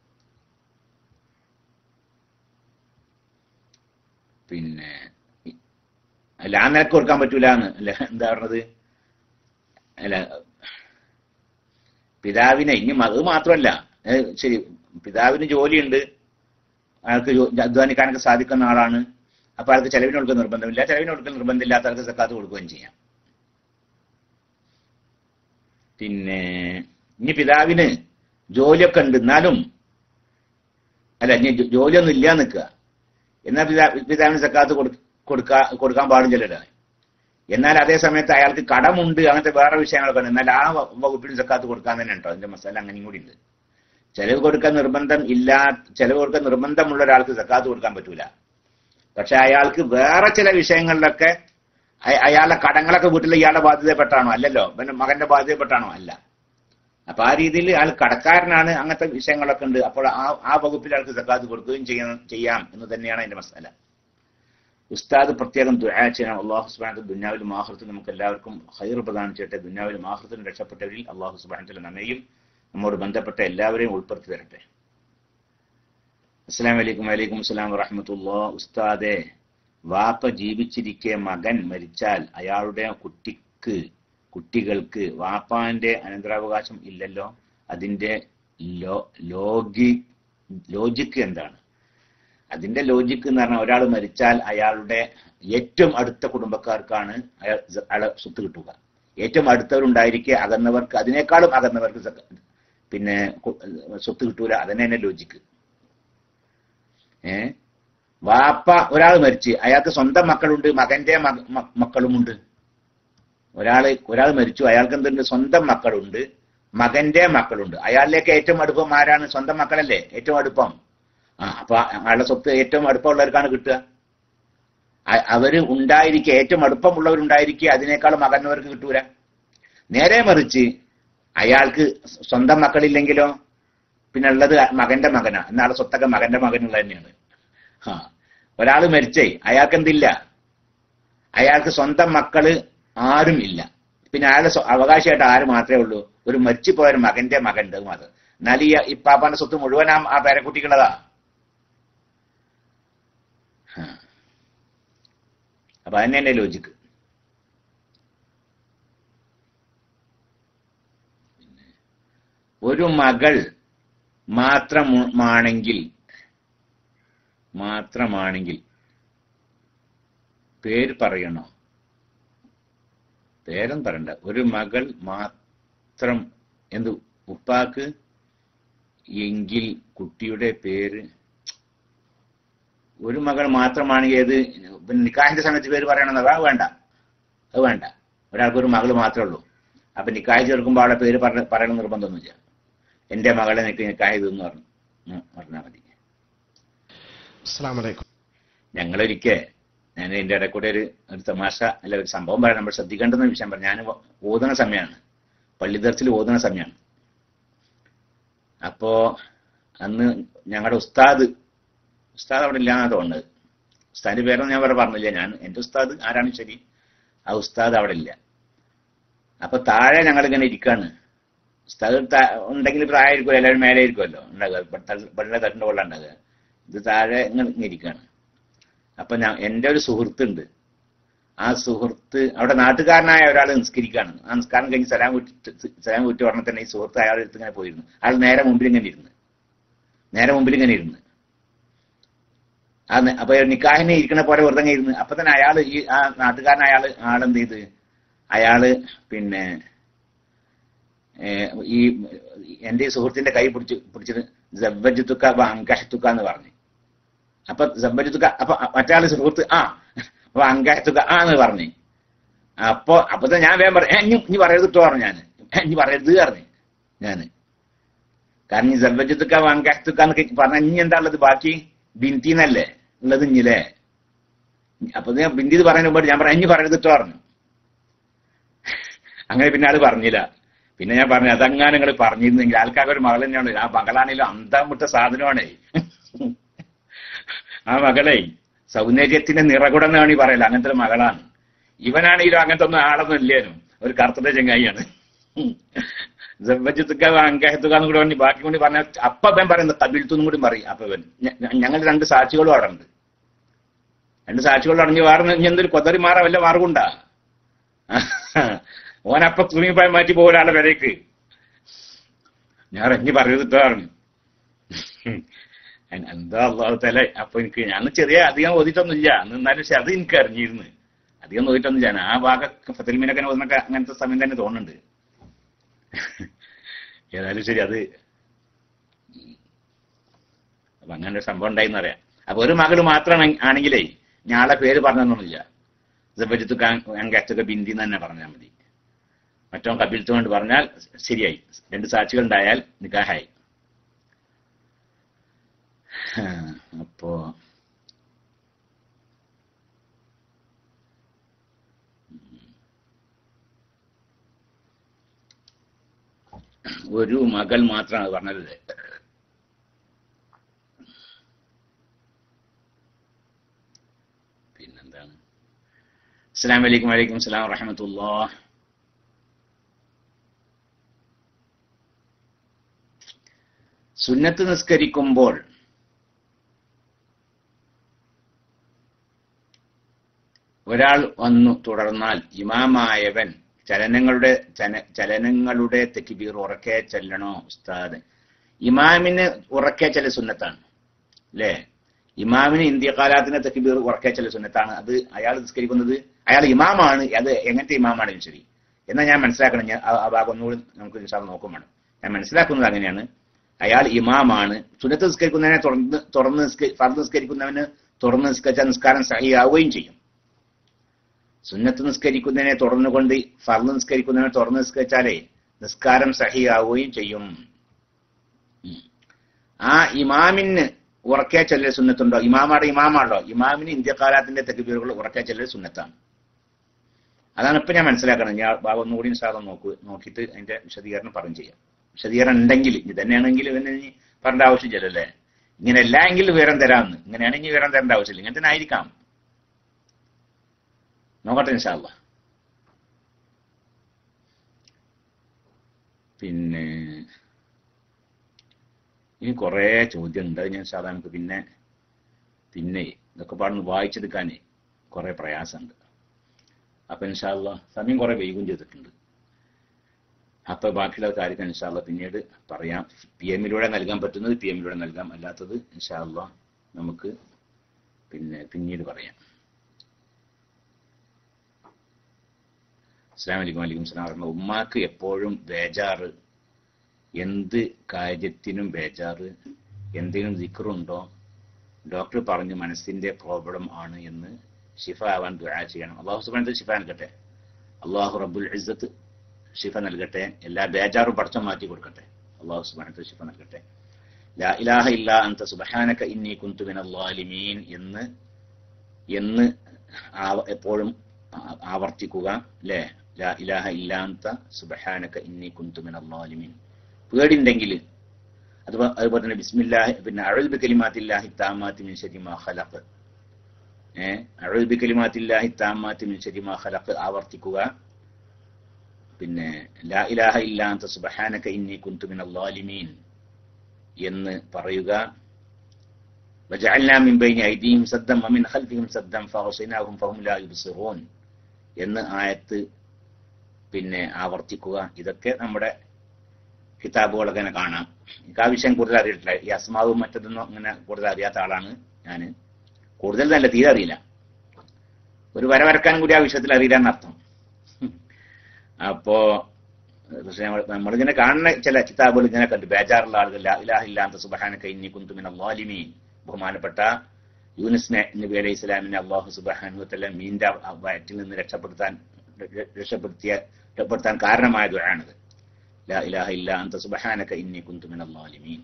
പിന്നെ ഇ- അല്ല ആ നിലക്ക് കൊടുക്കാൻ പറ്റൂല എന്ന് അല്ല എന്താ പറഞ്ഞത് അല്ല പിതാവിനെ ഇനി അത് മാത്രമല്ല ഏ, ശരി പിതാവിന് ജോലിയുണ്ട് അയാൾക്ക് ജോ- അധ്വാനിക്കാനൊക്കെ സാധിക്കുന്ന ആളാണ് അപ്പൊ അയാൾക്ക് ചെലവിന് കൊടുക്കാൻ നിർബന്ധമില്ല ചെലവിന് കൊടുക്കാൻ നിർബന്ധമില്ലാത്ത ആൾക്ക് സക്കാത്ത് കൊടുക്കുകയും ചെയ്യാം പിന്നെ ഇനി പിതാവിന് ജോലിയൊക്കെ ഉണ്ട് എന്നാലും അല്ല ഇനി ജോ- ജോലിയൊന്നും ഇല്ല നിൽക്കുക എന്നാൽ പിതാ പിതാവിന് സക്കാത്ത് കൊടു- കൊടുക്കാ കൊടുക്കാൻ പാടില്ലല്ലോ എന്നാൽ അതേ സമയത്ത് അയാൾക്ക് കടമുണ്ട് അങ്ങനത്തെ വേറെ വിഷയങ്ങളൊക്കെ ഉണ്ട് എന്നാൽ ആ വ- വകുപ്പിന് സക്കാത്ത് കൊടുക്കാൻ തന്നെ ഉണ്ടോ അതിന്റെ മസാല അങ്ങനെയും കൂടി ഉണ്ട് ചെലവ് കൊടുക്കാൻ നിർബന്ധം ഇല്ലാ ചെലവ് കൊടുക്കാൻ നിർബന്ധമുള്ള ഒരാൾക്ക് സക്കാത്ത് കൊടുക്കാൻ പറ്റൂല പക്ഷെ അയാൾക്ക് വേറെ ചില വിഷയങ്ങളിലൊക്കെ അയ- അയാളുടെ കടങ്ങളൊക്കെ വീട്ടിൽ ഇയാളുടെ ബാധ്യതപ്പെട്ടാണോ അല്ലല്ലോ പിന്നെ മകന്റെ ബാധ്യതപ്പെട്ടാണോ അല്ല അപ്പൊ ആ രീതിയിൽ അയാൾ കടക്കാരനാണ് അങ്ങനത്തെ വിഷയങ്ങളൊക്കെ ഉണ്ട് അപ്പോൾ ആ ആ വകുപ്പിൽ അയാൾക്ക് സക്കാത്ത് കൊടുക്കുകയും ചെയ്യണം ചെയ്യാം എന്ന് തന്നെയാണ് അതിന്റെ മസാല ഉസ്താദ് പ്രത്യേകം ദുആ ചെയ്യണം അള്ളാഹു സുബാന ദുന്യാവിലും ആഹൃത്തിലും നമുക്ക് എല്ലാവർക്കും ഹൈർ പ്രദാനം ചെയ്യട്ടെ ദുന്യാവിലും ആഹൃത്തിലും രക്ഷപ്പെട്ടവരിൽ അള്ളാഹു സുബാനത്തിൽ നമ്മയും നമ്മോട് ബന്ധപ്പെട്ട എല്ലാവരെയും ഉൾപ്പെടുത്തി തരട്ടെ അസ്സാം വലൈക്കും വലൈക്കും അസ്സലാം വറഹമത്തുള്ള ഉസ്താദെ വാപ്പ ജീവിച്ചിരിക്കെ മകൻ മരിച്ചാൽ അയാളുടെ കുട്ടിക്ക് കുട്ടികൾക്ക് വാപ്പാന്റെ അനന്തരാവകാശം ഇല്ലല്ലോ അതിന്റെ ലോ ലോഗി ലോജിക്ക് എന്താണ് അതിന്റെ ലോജിക്ക് എന്ന് പറഞ്ഞാൽ ഒരാൾ മരിച്ചാൽ അയാളുടെ ഏറ്റവും അടുത്ത കുടുംബക്കാർക്കാണ് അയാൾ അയാളെ സ്വത്ത് കിട്ടുക ഏറ്റവും അടുത്തവരുണ്ടായിരിക്കെ അകന്നവർക്ക് അതിനേക്കാളും അകന്നവർക്ക് സക്ക- പിന്നെ കു- സ്വത്ത് കിട്ടൂല അതന്നെ തന്നെ ലോജിക്ക് ഏ വാപ്പ ഒരാൾ മരിച്ച് അയാൾക്ക് സ്വന്തം മക്കളുണ്ട് മകന്റെ മക- മ- മക്കളുമുണ്ട് ഒരാള് ഒരാൾ മരിച്ചു അയാൾക്ക് എന്തുണ്ട് സ്വന്തം മക്കളുണ്ട് മകന്റെ മക്കളുണ്ട് അയാളിലേക്ക് ഏറ്റവും അടുപ്പം ആരാണ് സ്വന്തം മക്കളല്ലേ ഏറ്റവും അടുപ്പം ആ അപ്പൊ അയാളുടെ സ്വത്ത് ഏറ്റവും അടുപ്പമുള്ളവർക്കാണ് കിട്ടുക അ- അവര് ഉണ്ടായിരിക്കുക ഏറ്റവും അടുപ്പമുള്ളവരുണ്ടായിരിക്കുക അതിനേക്കാൾ മകന്നവർക്ക് കിട്ടൂല നേരെ മറിച്ച് അയാൾക്ക് സ്വന്തം മക്കളില്ലെങ്കിലോ പിന്നെ ഉള്ളത് മകന്റെ മകനാ എന്നാളെ സ്വത്തൊക്കെ മകന്റെ മകനുള്ള തന്നെയാണ് ആ ഒരാൾ മരിച്ചേ അയാൾക്ക് എന്തില്ല അയാൾക്ക് സ്വന്തം മക്കള് ആരും ഇല്ല പിന്നെ അയാളുടെ സ്വ- അവകാശമായിട്ട് ആര് മാത്രമേ ഉള്ളൂ ഒരു മരിച്ചുപോയ ഒരു മകന്റെ മകന്റെ മാത്രം എന്നാൽ ഈ ഇപ്പാപ്പാന്റെ സ്വത്ത് മുഴുവൻ ആ- ആ പേരക്കുട്ടിക്കുള്ളതാ ആ. അപ്പൊ അതന്നെ എന്റെ ലോജിക്ക് ഒരു മകൾ മാത്രമാണെങ്കിൽ മാത്രമാണെങ്കിൽ പേര് പറയണോ പേരും പറയണ്ട ഒരു മകൾ മാത്രം എന്ത് ഉപ്പാക്ക് എങ്കിൽ കുട്ടിയുടെ പേര് ഒരു മകൾ മാത്രമാണെങ്കിൽ ഏത് പിന്നെ നിക്കാഹിന്റെ സമയത്ത് പേര് പറയണമെന്ന് അത് വേണ്ട അത് വേണ്ട ഒരാൾക്ക് ഒരു മകൾ മാത്രമേ ഉള്ളൂ അപ്പൊ നിക്കാഹ് ചേർക്കുമ്പോൾ അവളെ പേര് പറഞ്ഞ പറയണം നിർബന്ധമൊന്നുമില്ല എന്റെ മകളെ നിനക്ക് നിക്കാഹ് ഇതെന്ന് പറഞ്ഞു ഉം, പറഞ്ഞാൽ മതി അസ്സാം വലൈക്കും ഞങ്ങളൊരിക്കൽ ഞാൻ എന്റെ ഇടയിൽ കൂടെ ഒരു ഒരു തമാശ അല്ല ഒരു സംഭവം പറയാൻ നമ്മൾ ശ്രദ്ധിക്കേണ്ടുന്ന വിഷയം പറഞ്ഞു ഞാൻ ഓതുന്ന സമയമാണ് പള്ളി ദർശിൽ ഓതുന്ന സമയമാണ് അപ്പോ അന്ന് ഞങ്ങളുടെ ഉസ്താദ് ഉസ്താദ് അവിടെ ഇല്ലാന്നാ തോന്നുന്നത് ഉസ്താദിന്റെ പേരൊന്നും ഞാൻ വേറെ പറഞ്ഞില്ല ഞാൻ എന്റെ ഉസ്താദ് ആരാണ് ശരി ആ ഉസ്താദ് അവിടെ ഇല്ല അപ്പൊ താഴെ ഞങ്ങൾ ഇങ്ങനെ ഇരിക്കാണ് ഉസ്താദ് താ- ഉണ്ടെങ്കിൽ പ്രായമായിരിക്കുമല്ലോ എല്ലാവരും മേലെ ആയിരിക്കുമല്ലോ ഉണ്ടാകുക പള്ളിയുടെ തട്ടിന്റെ വെള്ളം ഉണ്ടാകുക ഇത് താഴെ ഇങ്ങനെ ഇങ്ങനെ ഇരിക്കാണ് അപ്പൊ ഞാൻ എന്റെ ഒരു സുഹൃത്തുണ്ട് ആ സുഹൃത്ത് അവിടെ നാട്ടുകാരനായ ഒരാൾ നിസ്കരിക്കാണ് ആ നിസ്കാരം കഴിഞ്ഞ് സലാം കുറ്റി സലാം കുറ്റി ഉടനെ തന്നെ ഈ സുഹൃത്ത് അയാളുടെ അടുത്ത് ഇങ്ങനെ പോയിരുന്നു അയാൾ നേരെ മുമ്പിൽ ഇങ്ങനെ ഇരുന്ന് നേരെ മുമ്പിൽ ഇങ്ങനെ ഇരുന്ന് ആ നെ- അപ്പൊ നിക്കാഹിനെ ഇരിക്കണ പോലെ വെറുതെ ഇങ്ങനെ ഇരുന്ന് അപ്പൊ തന്നെ അയാള് ഈ ആ നാട്ടുകാരനായ അയാള് ആളെന്ത് ചെയ്ത് അയാള് പിന്നെ ഏ, ഈ എന്റെ ഈ സുഹൃത്തിന്റെ കൈ പിടിച്ച് പിടിച്ചിട്ട് ജബ്ബജുത്തുക്ക അങ്കഹത്തുക്ക എന്ന് പറഞ്ഞു അപ്പൊ ജബ്ബജുത്തുക്ക അപ്പൊ മറ്റാള് സുഹൃത്ത് ആ അപ്പൊ അങ്കഹത്തുക്ക ആ എന്ന് പറഞ്ഞു അപ്പൊ അപ്പൊ തന്നെ ഞാൻ വേഗം പറഞ്ഞു ഇനി ഇനി പറയരുത് കേട്ടോ പറഞ്ഞു ഞാൻ ഇനി പറയരുത് പറഞ്ഞു ഞാന് കാരണം ഈ ജബ്ബജുത്തുക്ക അങ്കഹത്തുക്ക എന്നൊക്കെ പറഞ്ഞ ഇനി എന്താ ഉള്ളത് ബാക്കി ബിന്തിന്നല്ലേ ഉള്ളത് ഇഞ്ഞില്ലേ അപ്പൊ ഞാൻ ബിന്തി ഇത് പറയുന്ന മുമ്പ് ഞാൻ പറഞ്ഞു ഇനി പറയരുത് കേട്ടോ പറഞ്ഞു അങ്ങനെ പിന്നെ ആള് പറഞ്ഞില്ല പിന്നെ ഞാൻ പറഞ്ഞു അതങ്ങനെ നിങ്ങൾ പറഞ്ഞിരുന്നെങ്കിൽ ആൾക്കാർക്ക് ഒരു മകൾ തന്നെയാണ് ആ മകളാണെങ്കിലും അന്തം വിട്ട സാധനമാണേ ആ മകളെ സൗന്ദര്യത്തിന്റെ നിറകുടം എന്നാണ് ഈ പറയല അങ്ങനത്തെ ഒരു മകളാണ് ഇവനാണെങ്കിലും അങ്ങനത്തെ ഒന്നും ആളൊന്നും ഇല്ലേനും ഒരു കറുത്തത്തെ ചെങ്ങായിയാണ് ജബ്ബജത്തുക്ക അങ്കഹത്തുക എന്ന് കൂടെ പറഞ്ഞ് ബാക്കി കൂടി പറഞ്ഞ അപ്പ അവൻ പറയുന്നത് കബിൽത്തുന്നും കൂടി പറയും അപ്പൊ ഇവൻ ഞ- ഞ- ഞങ്ങൾ രണ്ട് സാക്ഷികളും അവിടെ ഉണ്ട് രണ്ട് സാക്ഷികളും അടഞ്ഞ് വേറെ ഇനി എന്തൊരു കൊതറി മാറാൻ വല്ല മാർഗമുണ്ടാ ഓനപ്പ തുണിപ്പായി മാറ്റി പോരാളുടെ വിലക്ക് ഞാൻ ഇറങ്ങി പറയരുത് പറഞ്ഞു എന്താ അള്ളാഹു തല അപ്പൊ എനിക്ക് ഞാൻ ചെറിയ അധികം ഓതിട്ടൊന്നുമില്ല അന്ന് എന്നാലും പക്ഷെ അത് എനിക്ക് അറിഞ്ഞിരുന്നു അധികം ഓതിട്ടൊന്നുമില്ല ഞാൻ ആ ഭാഗ ഫത്തൽമീനൊക്കെ ഓതുന്നൊക്കെ അങ്ങനത്തെ സമയം തന്നെ തോന്നുന്നുണ്ട് ഏതായാലും ശരി അത് അപ്പൊ അങ്ങനെ ഒരു സംഭവം ഉണ്ടായിന്ന് പറയാം അപ്പൊ ഒരു മകള് മാത്രമാണ് ആണെങ്കിലേ ഞാളെ പേര് പറഞ്ഞൊന്നുമില്ല ജബജിത്ത് അങ്കച്ചൊക്കെ ബിന്ദി എന്ന് തന്നെ പറഞ്ഞാൽ മതി മറ്റോ കബിൽത്ത് കൊണ്ട് പറഞ്ഞാൽ ശരിയായി രണ്ട് സാക്ഷികൾ ഉണ്ടായാൽ നിക്കാഹായി ഹാ, അപ്പോ ഒരു മകൾ മാത്രമാണ് പറഞ്ഞത് പിന്നെന്താണ് അസ്സാം വലൈക്കും വലൈക്കും സ്ലാം വറഹമത്തുല്ലാ സുന്നത്ത് നിസ്കരിക്കുമ്പോൾ ഒരാൾ വന്നു തുടർന്നാൽ ഇമാമായവൻ ചലനങ്ങളുടെ ചല- ചലനങ്ങളുടെ തെക്കിബീർ ഉറക്കെ ചെല്ലണോ ഉസ്താദ് ഇമാമിന് ഉറക്കെ ചെല്ല സുന്നത്താണ് അല്ലേ ഇമാമിന് ഇന്ത്യകാലാത്തിന് തെക്കിബീർ ഉറക്കെ ചെല്ല സുന്നത്താണ് അത് അയാൾ നിസ്കരിക്കുന്നത് അയാൾ ഇമാമാണ് അത് എങ്ങനത്തെ ഇമാമാണെങ്കിലും ശരി എന്നാൽ ഞാൻ മനസ്സിലാക്കണം ഞാൻ ആ- ആ ഭാഗം ഒന്നുകൂടി നമുക്ക് നിസാർ നോക്കും വേണം ഞാൻ മനസ്സിലാക്കുന്നത് അങ്ങനെയാണ് അയാൾ ഇമാമാണ് സുന്നത്ത് നിസ്കരിക്കുന്നതിനെ തുറന്ന് തുറന്ന് നിസ്ക- ഫർദ് നിസ്കരിക്കുന്നവന് തുടർന്ന് നിസ്കരിച്ച നിസ്കാരം സഹിയാവുകയും ചെയ്യും സുന്നത്ത് നിസ്കരിക്കുന്നതിനെ തുടർന്നുകൊണ്ട് ഫർദ് നിസ്കരിക്കുന്നതിനെ തുടർന്ന് നിസ്കരിച്ചാലേ നിസ്കാരം സഹിയാവുകയും ചെയ്യും ഉം. ആ ഇമാമിന് ഉറക്കെ ചെല്ലൽ സുന്നത്തുണ്ടോ ഇമാമാടെ ഇമാമാണല്ലോ ഇമാമിന് ഇന്ത്യക്കാലാത്തിന്റെ തെക്കുബീറുകൾ ഉറക്കെ ചെല്ലൽ സുന്നത്താണ് അതാണ് ഇപ്പൊ ഞാൻ മനസ്സിലാക്കണം ഞാൻ ബാബ ഒന്നുകൂടി സാധനം നോക്കൂ നോക്കിയിട്ട് അതിന്റെ വിശദീകരണം പറഞ്ഞു ചെയ്യാം വിശദീകരണം ഉണ്ടെങ്കിൽ ഇത് തന്നെയാണെങ്കിൽ ഇവന് ഇനി പറയേണ്ട ആവശ്യമില്ലല്ലേ ഇങ്ങനെ അല്ല എങ്കിൽ വിവരം തരാമെന്ന് ഇങ്ങനെയാണെങ്കിൽ വിവരം തരേണ്ട ആവശ്യമില്ല ഇങ്ങനെ തന്നെ ആയിരിക്കാം നോക്കട്ടെ ഇൻഷാല്ല പിന്നെ ഇനി കുറേ ചോദ്യം ഉണ്ട് അത് ഞാൻ സാധാരണ നമുക്ക് പിന്നെ പിന്നെ ഇതൊക്കെ പാടൊന്ന് വായിച്ചെടുക്കാനേ കുറേ പ്രയാസമുണ്ട് അപ്പൊ ഇൻഷാല്ല സമയം കുറെ വൈകും ചെയ്തിട്ടുണ്ട് അപ്പൊ ബാക്കിയുള്ള കാര്യങ്ങൾ ഇൻഷാല്ല പിന്നീട് പറയാം പി എമ്മിലൂടെ നൽകാൻ പറ്റുന്നത് പി എമ്മിലൂടെ നൽകാം അല്ലാത്തത് ഇൻഷാല്ല നമുക്ക് പിന്നെ പിന്നീട് പറയാം അസ്സാം വലൈക്കും വലൈക്കും സ്ലാം പറഞ്ഞ ഉമ്മാക്ക് എപ്പോഴും ബേജാറ് എന്ത് കാര്യത്തിനും ബേജാറ് എന്തെങ്കിലും ദിക്കറുണ്ടോ ഡോക്ടർ പറഞ്ഞു മനസ്സിന്റെ പ്രോബ്ലം ആണ് എന്ന് ഷിഫ ആവാൻ ദുആ ചെയ്യണം അള്ളാഹു സുബാനത്ത് ഷിഫ നൽകട്ടെ അള്ളാഹു റബ്ബുൽ ഇസ്സത്ത് ഷിഫ നൽകട്ടെ എല്ലാ ബേജാറും പടച്ചം മാറ്റി കൊടുക്കട്ടെ അള്ളാഹു സുബാനത്ത് ഷിഫ നൽകട്ടെ ലാ ഇലാഹ ഇല്ല അന്ത സുബഹാനക ഇന്നി കുന്തു മിനൽ ളാലിമീൻ എന്ന് എന്ന് ആവ- എപ്പോഴും ആ- ആവർത്തിക്കുക അല്ലേ ലാ ഇലാഹ ഇല്ല അന്ത സുബഹാനക ഇന്നി കുന്തു മിനൽ ളാലിമീൻ പേടിണ്ടെങ്കിൽ അതുപോലെ അതുപോലെ തന്നെ ബിസ്മില്ലാഹി പിന്നെ അഴുബി കലിമാത്തില്ലാഹി താമാത്തി മിൻ ശരി മാ ഖലഖ് ഏഹ് അഴുബി കലിമാത്തില്ലാഹി താമാത്തി മിൻ ശരി മാ ഖലഖ് ആവർത്തിക്കുക പിന്നെ ലാ ഇലാഹ ഇല്ലാ അന്ത സുബ്ഹാനക ഇന്നി കുന്തു മിനൽ ളാലിമീൻ എന്ന് പറയുക وجعلنا من بين أيديهم سدا ومن خلفهم سدا فغشيناهم فهم لا يبصرون എന്ന് ആയത്ത് പിന്നെ ആവർത്തിക്കുക ഇതൊക്കെ നമ്മുടെ കിതാബുകളൊക്കെ ഇങ്ങനെ കാണാം എനിക്ക് ആ വിഷയം കൂടുതൽ അറിയിട്ടില്ല ഈ അസ്മാവും മറ്റതൊന്നും അങ്ങനെ കൂടുതൽ അറിയാത്ത ആളാണ് ഞാൻ കൂടുതൽ നല്ല തീരെ അറിയില്ല ഒരു വര വരക്കാനും കൂടി ആ വിഷയത്തിൽ അറിയില്ല എന്നർത്ഥം അപ്പോ പക്ഷെ നമ്മൾ- നമ്മളിങ്ങനെ കാണുന്ന ചില കിതാബുകൾ ഇങ്ങനെ കണ്ടു ബേജാറുള്ള ആളുകൾ ലാ ഇലാഹ ഇല്ലാത്ത സുബഹാന കൈന്നി കുന്തുമിന ലാലിമീൻ ബഹുമാനപ്പെട്ട യൂനിസ് നബി- നബി അലൈഹി സ്വലാമിനെ അള്ളാഹു സുബാനുവത്തല്ല മീന്റെ ആ വയറ്റിൽ നിന്ന് രക്ഷപ്പെടുത്താൻ ര- രക്ഷപ്പെടുത്തിയ രക്ഷപ്പെടുത്താൻ കാരണമായ ദുആണത് ലാ ഇലാഹ ഇല്ല അന്ത സുബ്ഹാനക ഇന്നി കുന്തു മിനൽ ളാലിമീൻ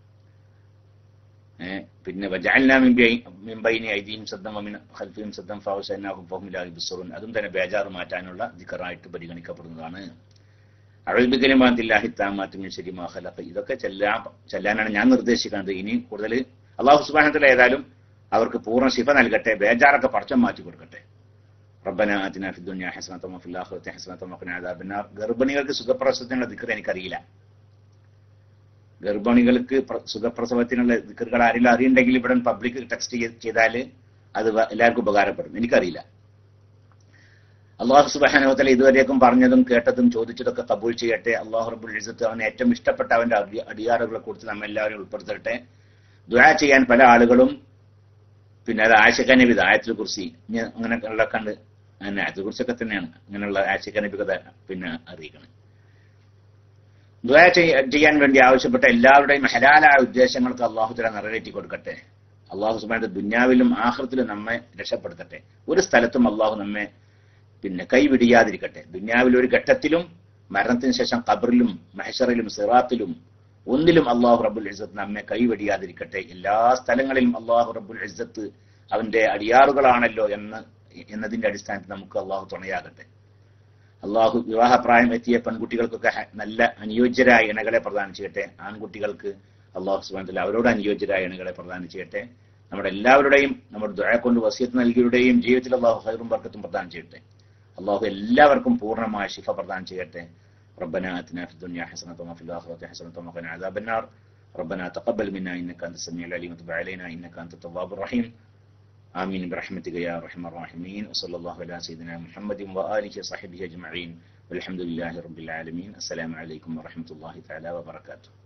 ഏ, പിന്നെ വജഅൽനാ മിൻ ബൈ- മിൻ ബൈനി ഐദിഹിം സദ്ദൻ വമിൻ ഖൽഫിഹിം സദ്ദൻ ഫഅവശൈനാഹും ഫഹും ലാ യുബ്സിറൂൻ അതും തന്നെ ബേജാറ് മാറ്റാനുള്ള ദിക്റായിട്ട് പരിഗണിക്കപ്പെടുന്നതാണ് അഴുബി കലിമാത്തില്ലാഹി താമാത്തി മിൻ ശരി മാ ഖലഖ ഇതൊക്കെ ചെല്ലാൻ ചെല്ലാനാണ് ഞാൻ നിർദ്ദേശിക്കുന്നത് ഇനി കൂടുതൽ അള്ളാഹു സുബ്ഹാനഹു ഏതായാലും അവർക്ക് പൂർണ്ണ ശിഫ നൽകട്ടെ ബേജാറൊക്കെ പടച്ചം മാറ്റി കൊടുക്കട്ടെ റബ്ബന ആതിന ഫി ദുനിയ ഹസനത വഫിൽ ആഖിറതി ഹസനത വഖിന അദാബന്നാർ ഗർഭിണികൾക്ക് സുഖപ്രസവത്തിനുള്ള ദിക്ർ എനിക്കറിയില്ല ഗർഭിണികൾക്ക് പ്ര- സുഖപ്രസവത്തിനുള്ള ദിക്റുകൾ ആരെങ്കിലും അറിയുണ്ടെങ്കിൽ ഇവിടെ പബ്ലിക് ടെക്സ്റ്റ് ചെയ്താൽ അത് വ- എല്ലാവർക്കും ഉപകാരപ്പെടും എനിക്കറിയില്ല അള്ളാഹു സുബാനുവത്തല ഇതുവരേക്കും പറഞ്ഞതും കേട്ടതും ചോദിച്ചതൊക്കെ കബൂൾ ചെയ്യട്ടെ അള്ളാഹു റബുൽ ഇസത്ത് അവന് ഏറ്റവും ഇഷ്ടപ്പെട്ട അവന്റെ അടി- അടിയാറുകളെ കുറിച്ച് നമ്മ എല്ലാവരും ഉൾപ്പെടുത്തട്ടെ ദുആ ചെയ്യാൻ പല ആളുകളും പിന്നെ അത് ആശിഖ നബി ആയത്തിൽ കുറിച്ച് അങ്ങനെയുള്ള കണ്ട് അങ്ങനെ ആയത്തിൽ കുറിച്ചൊക്കെ തന്നെയാണ് അങ്ങനെയുള്ള ആശിഖ നബി കഥ പിന്നെ അറിയിക്കണം ദുആ ചെയ്യ- ചെയ്യാൻ വേണ്ടി ആവശ്യപ്പെട്ട എല്ലാവരുടെയും ഹലാലായ ഉദ്ദേശങ്ങൾക്ക് അള്ളാഹു തല നിറവേറ്റി കൊടുക്കട്ടെ അള്ളാഹു സുബാന്റെ ദുന്യാവിലും ആഹൃത്തിലും നമ്മെ രക്ഷപ്പെടുത്തട്ടെ ഒരു സ്ഥലത്തും അള്ളാഹു നമ്മെ പിന്നെ കൈവിടിയാതിരിക്കട്ടെ ദുന്യാവിൽ ഒരു ഘട്ടത്തിലും മരണത്തിന് ശേഷം ഖബറിലും മഹഷറിലും സിറാത്തിലും ഒന്നിലും അള്ളാഹു റബ്ബുൽ ഇസ്സത്ത് നമ്മെ കൈവെടിയാതിരിക്കട്ടെ എല്ലാ സ്ഥലങ്ങളിലും അള്ളാഹു റബ്ബുൽ ഇസ്സത്ത് അവന്റെ അടിയാറുകളാണല്ലോ എന്ന് എന്നതിന്റെ അടിസ്ഥാനത്തിൽ നമുക്ക് അള്ളാഹു തുണയാകട്ടെ അള്ളാഹു വിവാഹപ്രായം എത്തിയ പെൺകുട്ടികൾക്കൊക്കെ ഹ- നല്ല അനുയോജ്യരായ ഇണകളെ പ്രദാനം ചെയ്യട്ടെ ആൺകുട്ടികൾക്ക് അള്ളാഹു സുബാനത്തിൽ അവരോട് അനുയോജ്യരായ ഇണകളെ പ്രദാനം ചെയ്യട്ടെ നമ്മുടെ എല്ലാവരുടെയും നമ്മുടെ ദുഴ കൊണ്ട് വസിയത്ത് നൽകിയവരുടെയും ജീവിതത്തിൽ അള്ളാഹു ഹൈറും ബർക്കത്തും പ്രദാനം ചെയ്യട്ടെ അള്ളാഹു എല്ലാവർക്കും പൂർണ്ണമായ ശിഫ പ്രദാനം ചെയ്യട്ടെ ربنا آتنا في الدنيا حسنة وفي الآخرة حسنة وقنا عذاب النار ربنا تقبل منا إنك أنت السميع العليم وتب علينا إنك أنت التواب الرحيم آمين برحمتك يا أرحم الراحمين وصلى الله على سيدنا محمد وآله وصحبه أجمعين والحمد لله رب العالمين السلام عليكم ورحمة الله تعالى وبركاته